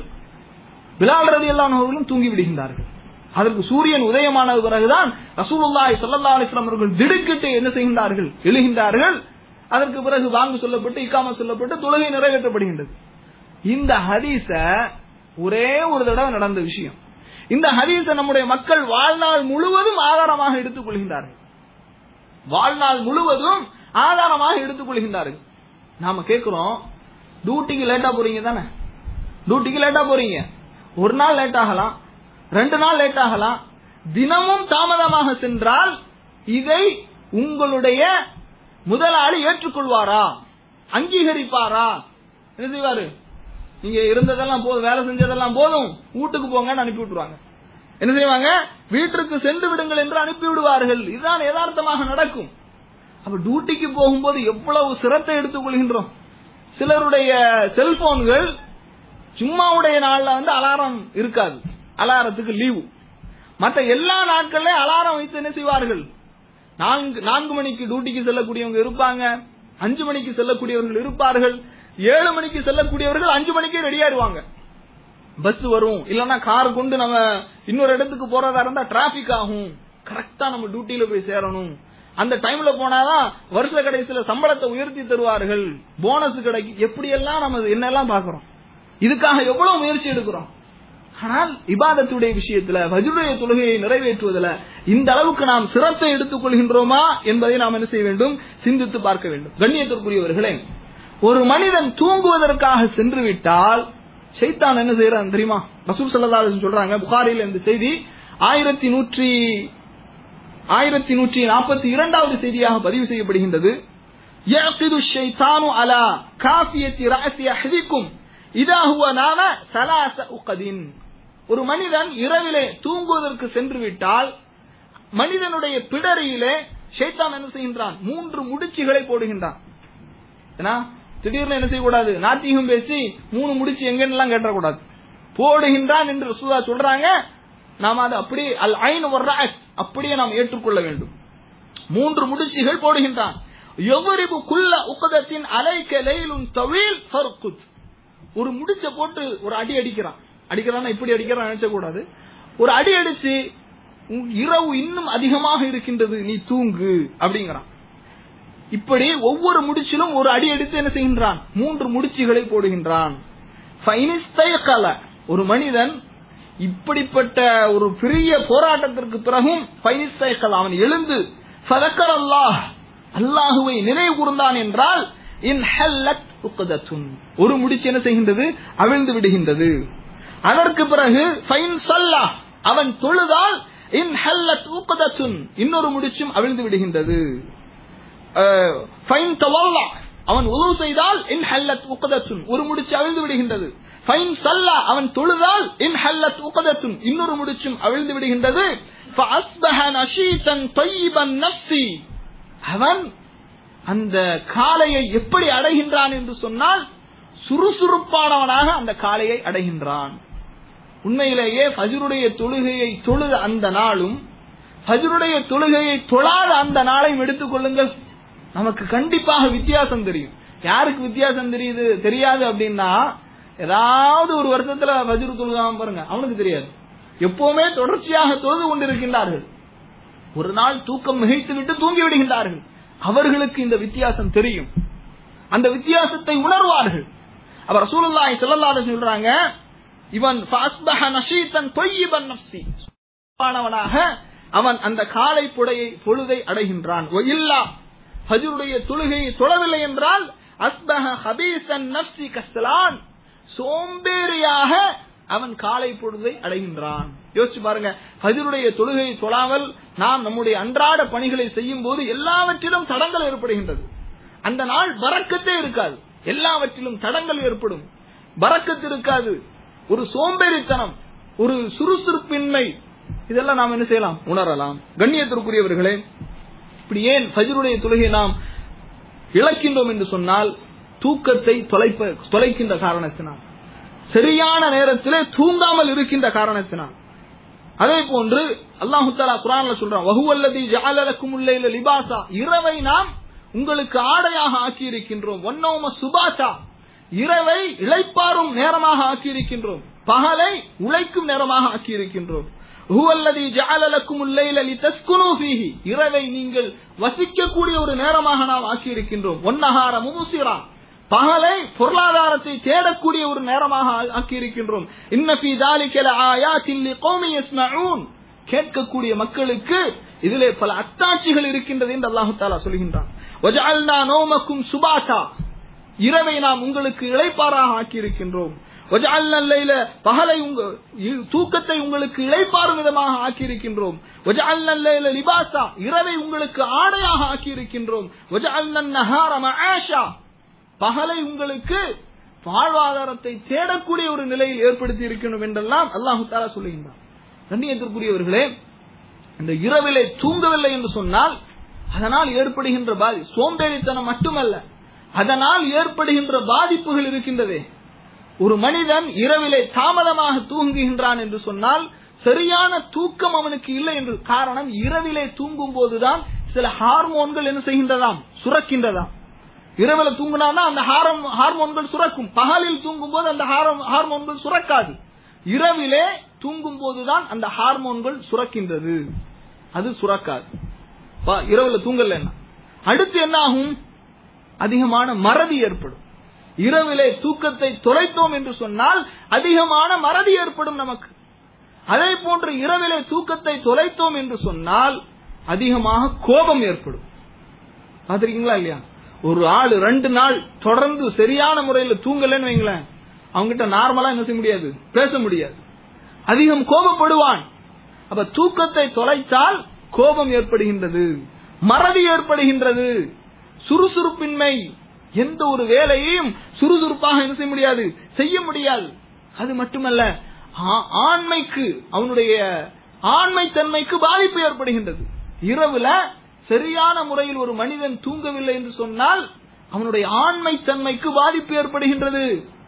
பிலால் ரலியல்லாஹு அவர்களும் தூங்கி விடுகின்றார்கள் அதற்கு சூரியன் உதயமான பிறகுதான் ரசூலுல்லாஹி ஸல்லல்லாஹு அலைஹி வஸல்லம் அவர்கள் திடுக்கிட்டு என்ன செய்கின்றார்கள் எழுகின்றார்கள் அதற்கு பிறகு வாங்கு சொல்லப்பட்டு இக்காம சொல்லப்பட்டு தொழுகை நிறைவேற்றப்படுகின்றது இந்த ஹதீஸ ஒரே ஒரு தடவை நடந்த விஷயம் இந்த ஹதீஸ நம்முடைய மக்கள் வாழ்நாள் முழுவதும் ஆதாரமாக எடுத்துக் கொள்கின்றார்கள் வாழ்நாள் முழுவதும் ஆதாரமாக எடுத்துக் கொள்கின்றார்கள் நாம கேட்கிறோம் டியூட்டிக்கு லேட்டா போறீங்க தானே டியூட்டிக்கு லேட்டா போறீங்க ஒரு நாள் லேட் ஆகலாம் ரெண்டு நாள் லேட் ஆகலாம் தினமும் தாமதமாக சென்றால் இதை உங்களுடைய முதலாளி ஏற்றுக்கொள்வாரா அங்கீகரிப்பாரா என்ன செய்வாரு நீங்க இருந்ததெல்லாம் போதும் வேலை செஞ்சதெல்லாம் போதும் வீட்டுக்கு போங்கன்னு அனுப்பி விட்டுருவாங்க என்ன செய்வாங்க வீட்டிற்கு சென்று விடுங்கள் என்று அனுப்பி விடுவார்கள் இதுதான் யதார்த்தமாக நடக்கும் அப்ப டியூட்டிக்கு போகும்போது எவ்வளவு சிரத்தை எடுத்துக் கொள்கின்றோம் சிலருடைய செல்போன்கள் சும்மாவுடைய நாள்ல வந்து அலாரம் இருக்காது அலாரத்துக்கு லீவு மற்ற எல்லா நாட்கள்லயும் அலாரம் வைத்து என்ன செய்வார்கள் நான்கு நான்கு மணிக்கு டியூட்டிக்கு செல்லக்கூடியவங்க இருப்பாங்க அஞ்சு மணிக்கு செல்லக்கூடியவர்கள் இருப்பார்கள் ஏழு மணிக்கு செல்லக்கூடியவர்கள் அஞ்சு மணிக்கே ரெடியாயிருவாங்க பஸ் வரும் இல்லன்னா கார் கொண்டு நம்ம இன்னொரு இடத்துக்கு போறதா இருந்தா டிராபிக் ஆகும் கரெக்டா நம்ம டியூட்டில போய் சேரணும் அந்த டைம்ல போனாதான் வருஷ கடைசியில சம்பளத்தை உயர்த்தி தருவார்கள் போனஸ் கிடைக்கும் எப்படியெல்லாம் நம்ம என்னெல்லாம் பாக்குறோம் இதுக்காக எவ்வளவு முயற்சி எடுக்கிறோம் ஆனால் இபாதத்துடைய விஷயத்துல வஜுடைய தொழுகையை நிறைவேற்றுவதில் இந்த அளவுக்கு நாம் சிரத்தை எடுத்துக் கொள்கின்றோமா என்பதை நாம் என்ன செய்ய வேண்டும் சிந்தித்து பார்க்க வேண்டும் கண்ணியத்திற்குரியவர்களே ஒரு மனிதன் தூங்குவதற்காக சென்று விட்டால் சைத்தான் என்ன செய்யறான் தெரியுமா ரசூல் சல்லா சொல்றாங்க புகாரில் இந்த செய்தி ஆயிரத்தி நூற்றி ஆயிரத்தி நூற்றி நாற்பத்தி இரண்டாவது செய்தியாக பதிவு செய்யப்படுகின்றது يعقد الشيطان على كافية رأس أحدكم إذا هو نام ثلاث أقد ஒரு மனிதன் இரவிலே தூங்குவதற்கு சென்று விட்டால் மனிதனுடைய பிடரியிலே ஷைத்தான் என்ன செய்கின்றான் மூன்று முடிச்சுகளை போடுகின்றான் ஏன்னா திடீர்னு என்ன செய்யக்கூடாது நாத்திகம் பேசி மூணு முடிச்சு எங்கன்னெல்லாம் கேட்டக்கூடாது போடுகின்றான் என்று ரசூலா சொல்றாங்க நாம அது அப்படி அல் ஐன் அப்படியே நாம் ஏற்றுக்கொள்ள வேண்டும் மூன்று முடிச்சுகள் போடுகின்றான் எவரிபு குள்ள உக்கதத்தின் அலைக்க லைலும் தவீல் ஃபர்குத் ஒரு முடிச்ச போட்டு ஒரு அடி அடிக்கிறான் அடிக்கிறான்னா இப்படி அடிக்கிறான் நினைச்ச கூடாது ஒரு அடி அடிச்சு உன் இரவு இன்னும் அதிகமாக இருக்கின்றது நீ தூங்கு அப்படிங்கிறான் இப்படி ஒவ்வொரு முடிச்சிலும் ஒரு அடி எடுத்து என்ன செய்கின்றான் மூன்று முடிச்சுகளை போடுகின்றான் ஃபைனிஸ்தயக்கல. ஒரு மனிதன் இப்படிப்பட்ட ஒரு பெரிய போராட்டத்திற்கு பிறகும் ஃபைனிஸ்தயக்கல. அவன் எழுந்து ஃபதக்கர் அல்லாஹ் அல்லாஹுவை நினைவு கூர்ந்தான் என்றால் இன் ஹல்லத் உக்தத்துன். ஒரு முடிச்சு என்ன செய்கின்றது அவிழ்ந்து விடுகின்றது அதற்கு பிறகு ஃபைன் சல்லா அவன் தொழுதால் இன் ஹல்லத் உக்தத்துன். இன்னொரு முடிச்சும் அவிழ்ந்து விடுகின்றது அஹ், ஃபைன் தவல்லா அவன் உதவு செய்தால் இன் ஹல்லத் உக்கதத்துன் ஒரு முடிச்சு அவிழ்ந்து விடுகின்றது ஃபைன் சல்லா அவன் தொழுதால் இன் ஹல்லத் உக்கதத்துன் இன்னொரு முடிச்சும் அவிழ்ந்து விடுகின்றது فأصبح نشيطا طيبا نفسي அவன் அந்த காளையை எப்படி அடைகின்றான் என்று சொன்னால் சுறுசுறுப்பானவனாக அந்த காளையை அடைகின்றான் உண்மையிலேயே ஃபஜ்ருடைய தொழுகையை தொழுத அந்த நாளும் ஃபஜ்ருடைய தொழுகையை தொழாத அந்த நாளையும் எடுத்துக் கொள்ளுங்கள் நமக்கு கண்டிப்பாக வித்தியாசம் தெரியும் யாருக்கு வித்தியாசம் தெரியுது தெரியாது அப்படின்னா ஏதாவது ஒரு வருஷத்துல ஃபஜ்ரு தொழுகாம பாருங்க அவனுக்கு தெரியாது எப்பவுமே தொடர்ச்சியாக தொழுது கொண்டிருக்கின்றார்கள் ஒரு நாள் தூக்கம் மிகைத்து விட்டு தூங்கி விடுகின்றார்கள் அவர்களுக்கு இந்த வித்தியாசம் தெரியும் அந்த வித்தியாசத்தை உணர்வார்கள் அப்ப ரசூலுல்லாஹி ஸல்லல்லாஹு அலைஹி சொல்றாங்க இவன் ஃபஸ்பஹ நஷீதன் தொய்யிபன் நஃப்ஸி ஆனவனாக அவன் அந்த காலை புடையை பொழுதை அடைகின்றான் ஒ இல்லா ஹஜருடைய தொழுகையை தொழவில்லை என்றால் அஸ்பஹ ஹபீசன் நஃப்ஸி கஸ்லான் சோம்பேறியாக அவன் காலை பொழுதை அடைகின்றான் யோசிச்சு பாருங்க ஹஜருடைய தொழுகையை தொழாமல் நாம் நம்முடைய அன்றாட பணிகளை செய்யும் போது எல்லாவற்றிலும் தடங்கள் ஏற்படுகின்றது அந்த நாள் வரக்கத்தே இருக்காது எல்லாவற்றிலும் தடங்கள் ஏற்படும் வரக்கத்து இருக்காது ஒரு சோம்பேறித்தனம் ஒரு சுறுசுறுப்பின்மை இதெல்லாம் நாம் என்ன செய்யலாம் உணரலாம் கண்ணியத்திற்குரியவர்களே இப்படி ஏன் ஃபஜ்ருடைய தொழுகை நாம் இழக்கின்றோம் என்று சொன்னால் தூக்கத்தை தொலைப்ப தொலைக்கின்ற காரணத்தினால் சரியான நேரத்திலே தூங்காமல் இருக்கின்ற காரணத்தினால் அதே போன்று அல்லாஹு தாலா குரான்ல சொல்றான் வஹுவல்லதி ஜஅலலக்கும் உள்ளைல லிபாசா இரவை நாம் உங்களுக்கு ஆடையாக ஆக்கி இருக்கின்றோம் ஒன்னோம சுபாசா இரவை இளைப்பாறும் நேரமாக ஆக்கி இருக்கின்றோம் பகலை உழைக்கும் நேரமாக ஆக்கி இருக்கின்றோம் ஹுவல்லதி ஜஅலலக்கும் உள்ளைல லிதஸ்குனு ஃபீஹி இரவை நீங்கள் வசிக்கக்கூடிய ஒரு நேரமாக நாம் ஆக்கி இருக்கின்றோம் ஒன்னஹார முமுசிரா பகலை பொருளாதாரத்தை தேடக்கூடிய ஒரு நேரமாக ஆக்கி இருக்கின்றோம் இன்னபி தாலிக்கல ஆயாத்தின் லிகௌமி யஸ்மஊன் கேட்கக்கூடிய மக்களுக்கு இதிலே பல அத்தாட்சிகள் இருக்கின்றது என்று அல்லாஹு தாலா சொல்கின்றான் வஜஅல்னா நௌமக்கும் சுபாதா இரவை நாம் உங்களுக்கு இளைப்பாறாக ஆக்கி இருக்கின்றோம் வஜஅல்னா லைல பகலை உங்க தூக்கத்தை உங்களுக்கு இளைப்பாறும் விதமாக ஆக்கி இருக்கின்றோம் வஜஅல்னா லைல லிபாசா இரவை உங்களுக்கு ஆடையாக ஆக்கி இருக்கின்றோம் வஜஅல்னா நஹார மஆஷா பகலை உங்களுக்கு வாழ்வாதாரத்தை தேடக்கூடிய ஒரு நிலையில் ஏற்படுத்தி இருக்கணும் என்றெல்லாம் அல்லாஹு தாலா சொல்லுகின்றான் கண்ணியத்திற்குரியவர்களே இந்த இரவிலே தூங்கவில்லை என்று சொன்னால் அதனால் ஏற்படுகின்ற பாதி சோம்பேறித்தனம் மட்டுமல்ல அதனால் ஏற்படுகின்ற பாதிப்புகள் இருக்கின்றதே ஒரு மனிதன் இரவிலே தாமதமாக தூங்குகின்றான் என்று சொன்னால் சரியான தூக்கம் அவனுக்கு இல்லை என்று காரணம் இரவிலே தூங்கும் போதுதான் சில ஹார்மோன்கள் என்ன செய்கின்றதாம் சுரக்கின்றதாம் இரவுல தூங்கினா அந்த ஹார்மோன்கள் சுரக்கும் பகலில் தூங்கும் போது அந்த ஹார்மோன்கள் சுரக்காது இரவிலே தூங்கும் போதுதான் அந்த ஹார்மோன்கள் சுரக்கின்றது அது சுரக்காது இரவுல தூங்கல என்ன அடுத்து என்ன ஆகும் அதிகமான மறதி ஏற்படும் இரவிலே தூக்கத்தை தொலைத்தோம் என்று சொன்னால் அதிகமான மறதி ஏற்படும் நமக்கு அதே போன்று இரவிலே தூக்கத்தை தொலைத்தோம் என்று சொன்னால் அதிகமாக கோபம் ஏற்படும் பாத்திருக்கீங்களா இல்லையா ஒரு ஆள் ரெண்டு நாள் தொடர்ந்து சரியான முறையில் தூங்கலன்னு வைங்களேன் அவங்ககிட்ட நார்மலா என்ன செய்ய முடியாது பேச முடியாது அதிகம் கோபப்படுவான் அப்ப தூக்கத்தை தொலைத்தால் கோபம் ஏற்படுகின்றது மறதி ஏற்படுகின்றது சுறுசுறுப்பின்மை எந்த ஒரு வேலையையும் சுறுசுறுப்பாக என்ன செய்ய முடியாது செய்ய முடியாது அது மட்டுமல்ல ஆண்மைக்கு அவனுடைய ஆண்மை தன்மைக்கு பாதிப்பு ஏற்படுகின்றது இரவுல சரியான முறையில் ஒரு மனிதன் தூங்கவில்லை என்று சொன்னால் அவனுடைய ஆண்மை தன்மைக்கு பாதிப்பு ஏற்படுகின்றது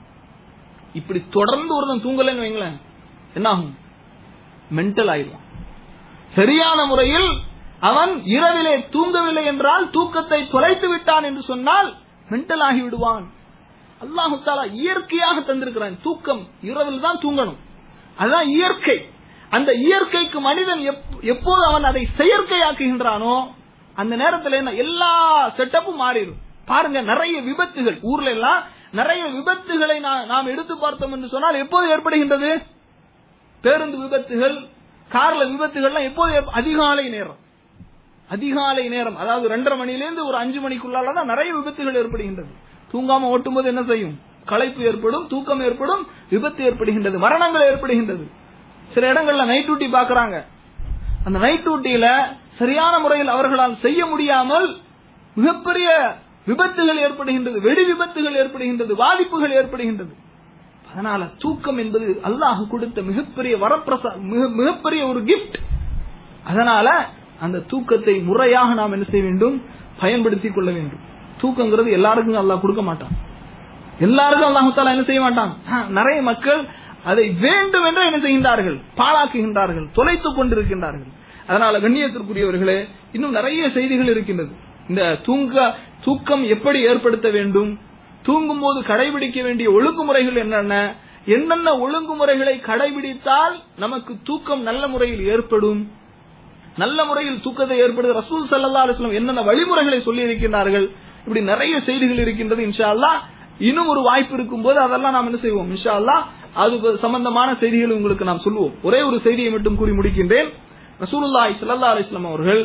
இப்படி தொடர்ந்து ஒருத்தன் தூங்கலன்னு வைங்களேன் என்ன ஆகும் மென்டல் ஆயிடுவான் சரியான முறையில் அவன் இரவிலே தூங்கவில்லை என்றால் தூக்கத்தை தொலைத்து விட்டான் என்று சொன்னால் மென்டல் ஆகி விடுவான் அல்லாஹு தாலா இயற்கையாக தந்திருக்கிறான் தூக்கம் இரவில் தான் தூங்கணும் அதுதான் இயற்கை அந்த இயற்கைக்கு மனிதன் எப்போது அவன் அதை செயற்கையாக்குகின்றானோ அந்த நேரத்தில் என்ன எல்லா செட்டப்பும் மாறிடும் பாருங்க நிறைய விபத்துகள் ஊர்ல எல்லாம் நிறைய விபத்துகளை நாம் எடுத்து பார்த்தோம் என்று சொன்னால் எப்போது ஏற்படுகின்றது பேருந்து விபத்துகள் கார்ல விபத்துகள்லாம் எப்போது அதிகாலை நேரம் அதிகாலை நேரம் அதாவது ரெண்டரை மணிலேருந்து ஒரு அஞ்சு மணிக்குள்ளால தான் நிறைய விபத்துகள் ஏற்படுகின்றது தூங்காம ஓட்டும் போது என்ன செய்யும் களைப்பு ஏற்படும் தூக்கம் ஏற்படும் விபத்து ஏற்படுகின்றது மரணங்கள் ஏற்படுகின்றது சில இடங்கள்ல நைட் டியூட்டி பாக்குறாங்க அந்த நைட் டியூட்டியில சரியான முறையில் அவர்களால் செய்ய முடியாமல் மிகப்பெரிய விபத்துகள் ஏற்படுகின்றது வெடி விபத்துகள் ஏற்படுகின்றது பாதிப்புகள் ஏற்படுகின்றது அதனால தூக்கம் என்பது அல்லாஹ் கொடுத்த மிகப்பெரிய வரப்பிரசா மிகப்பெரிய ஒரு கிஃப்ட் அதனால அந்த தூக்கத்தை முறையாக நாம் என்ன செய்ய வேண்டும் பயன்படுத்திக் கொள்ள வேண்டும் தூக்கங்கிறது எல்லாருக்கும் அல்லாஹ் கொடுக்க மாட்டான் எல்லாருக்கும் அல்லாஹு தாலா என்ன செய்ய மாட்டான் நிறைய மக்கள் அதை வேண்டும் என்று என்ன செய்கின்றார்கள் பாழாக்குகின்றார்கள் தொலைத்துக் கொண்டிருக்கின்றார்கள் அதனால கண்ணியத்திற்குரியவர்களே இன்னும் நிறைய செய்திகள் இருக்கின்றது இந்த தூங்க தூக்கம் எப்படி ஏற்படுத்த வேண்டும் தூங்கும் போது கடைபிடிக்க வேண்டிய ஒழுங்குமுறைகள் என்னென்ன என்னென்ன ஒழுங்குமுறைகளை கடைபிடித்தால் நமக்கு தூக்கம் நல்ல முறையில் ஏற்படும் நல்ல முறையில் தூக்கத்தை ஏற்படுத்த ரசூல் சல்லா அலுவலம் என்னென்ன வழிமுறைகளை சொல்லி இருக்கின்றார்கள் இப்படி நிறைய செய்திகள் இருக்கின்றது இன்ஷா அல்லாஹ் இன்னும் ஒரு வாய்ப்பு இருக்கும் போது அதெல்லாம் நாம் என்ன செய்வோம் இன்ஷா அல்லாஹ் அது சம்பந்தமான செய்திகள் உங்களுக்கு நாம் சொல்லுவோம் ஒரே ஒரு செய்தியை மட்டும் கூறி முடிக்கின்றேன் ரசூலுல்லாஹி ஸல்லல்லாஹு அலைஹி வஸல்லம் அவர்கள்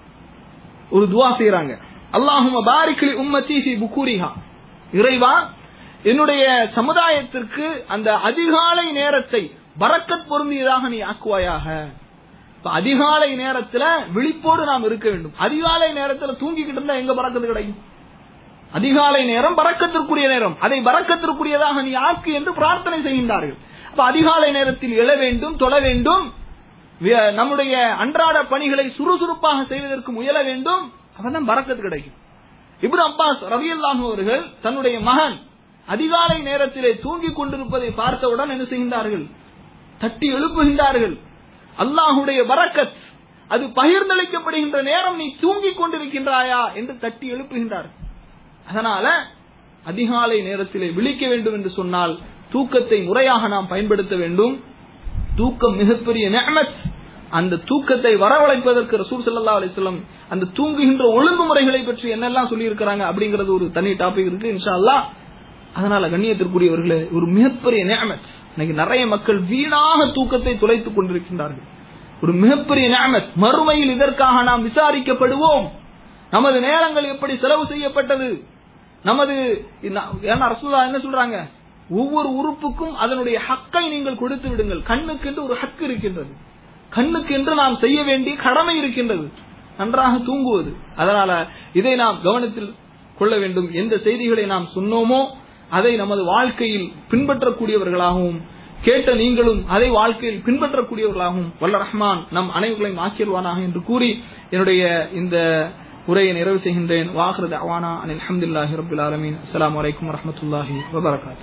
ஒரு துவா செய்றாங்க அல்லாஹும்ம பாரிக்லி உம்மத்தி ஃபி புக்கூரிஹா இறைவா என்னுடைய சமுதாயத்திற்கு அந்த அதிகாலை நேரத்தை பரக்கத் பொருந்தியதாக நீ ஆக்குவாயாக இப்ப அதிகாலை நேரத்துல விழிப்போடு நாம் இருக்க வேண்டும் அதிகாலை நேரத்துல தூங்கிக்கிட்டு இருந்தா எங்க பறக்கத்து கிடைக்கும் அதிகாலை நேரம் பறக்கத்திற்குரிய நேரம் அதை பறக்கத்திற்குரியதாக நீ ஆக்கு என்று பிரார்த்தனை செய்கின்றார்கள் அப்ப அதிகாலை நேரத்தில் எழ வேண்டும் தொழ வேண்டும் வி- நம்முடைய அன்றாட பணிகளை சுறுசுறுப்பாக செய்வதற்கு முயல வேண்டும் அப்பதான் பறக்கத்து கிடைக்கும் இப்னு அப்பாஸ் ரலியல்லாஹு அவர்கள் தன்னுடைய மகன் அதிகாலை நேரத்திலே தூங்கிக் கொண்டிருப்பதை பார்த்தவுடன் என்ன செய்கின்றார்கள் தட்டி எழுப்புகின்றார்கள் அல்லாஹுடைய பரக்கத் அது பகிர்ந்தளிக்கப்படுகின்ற நேரம் நீ தூங்கிக் கொண்டிருக்கின்றாயா என்று தட்டி எழுப்புகின்றார் அதனால அதிகாலை நேரத்திலே விழிக்க வேண்டும் என்று சொன்னால் தூக்கத்தை முறையாக நாம் பயன்படுத்த வேண்டும் தூக்கம் மிகப்பெரிய நிஅமத் அந்த தூக்கத்தை வரவழைப்பதற்கு ரசூல் ஸல்லல்லாஹு அலைஹி வஸல்லம் அந்த தூங்குகின்ற ஒழுங்குமுறைகளை பற்றி என்னெல்லாம் சொல்லி இருக்கிறாங்க அப்படிங்கிறது ஒரு தனி டாபிக் இருக்கு இன்ஷா அல்லாஹ் அதனால கண்ணியத்திற்குரியவர்களே ஒரு மிகப்பெரிய நிஅமத் இன்னைக்கு நிறைய மக்கள் வீணாக தூக்கத்தை துளைத்துக் கொண்டிருக்கின்றார்கள் ஒரு மிகப்பெரிய நிஅமத் மறுமையில் இதற்காக நாம் விசாரிக்கப்படுவோம் நமது நேரங்கள் எப்படி செலவு செய்யப்பட்டது நமது ஏன்னா ரசூலா என்ன சொல்றாங்க ஒவ்வொரு உறுப்புக்கும் அதனுடைய ஹக்கை நீங்கள் கொடுத்து விடுங்கள் கண்ணுக்கு என்று ஒரு ஹக்கு இருக்கின்றது கண்ணுக்கு என்று நாம் செய்ய வேண்டிய கடமை இருக்கின்றது நன்றாக தூங்குவது அதனால இதை நாம் கவனத்தில் கொள்ள வேண்டும் எந்த செய்திகளை நாம் சொன்னோமோ அதை நமது வாழ்க்கையில் பின்பற்றக்கூடியவர்களாகவும் கேட்ட நீங்களும் அதை வாழ்க்கையில் பின்பற்றக்கூடியவர்களாகவும் வல்ல ரஹ்மான் நம் அனைவர்களையும் ஆக்கிடுவானாக என்று கூறி என்னுடைய இந்த உரையை நிறைவு செய்கின்றேன் வாஹ்ரத் அவானா அனில் அஹமதுல்லாஹி ரபுல் ஆலமீன் அஸ்ஸலாமு அலைக்கும் வரஹ்மத்துல்லாஹி வபரகாத்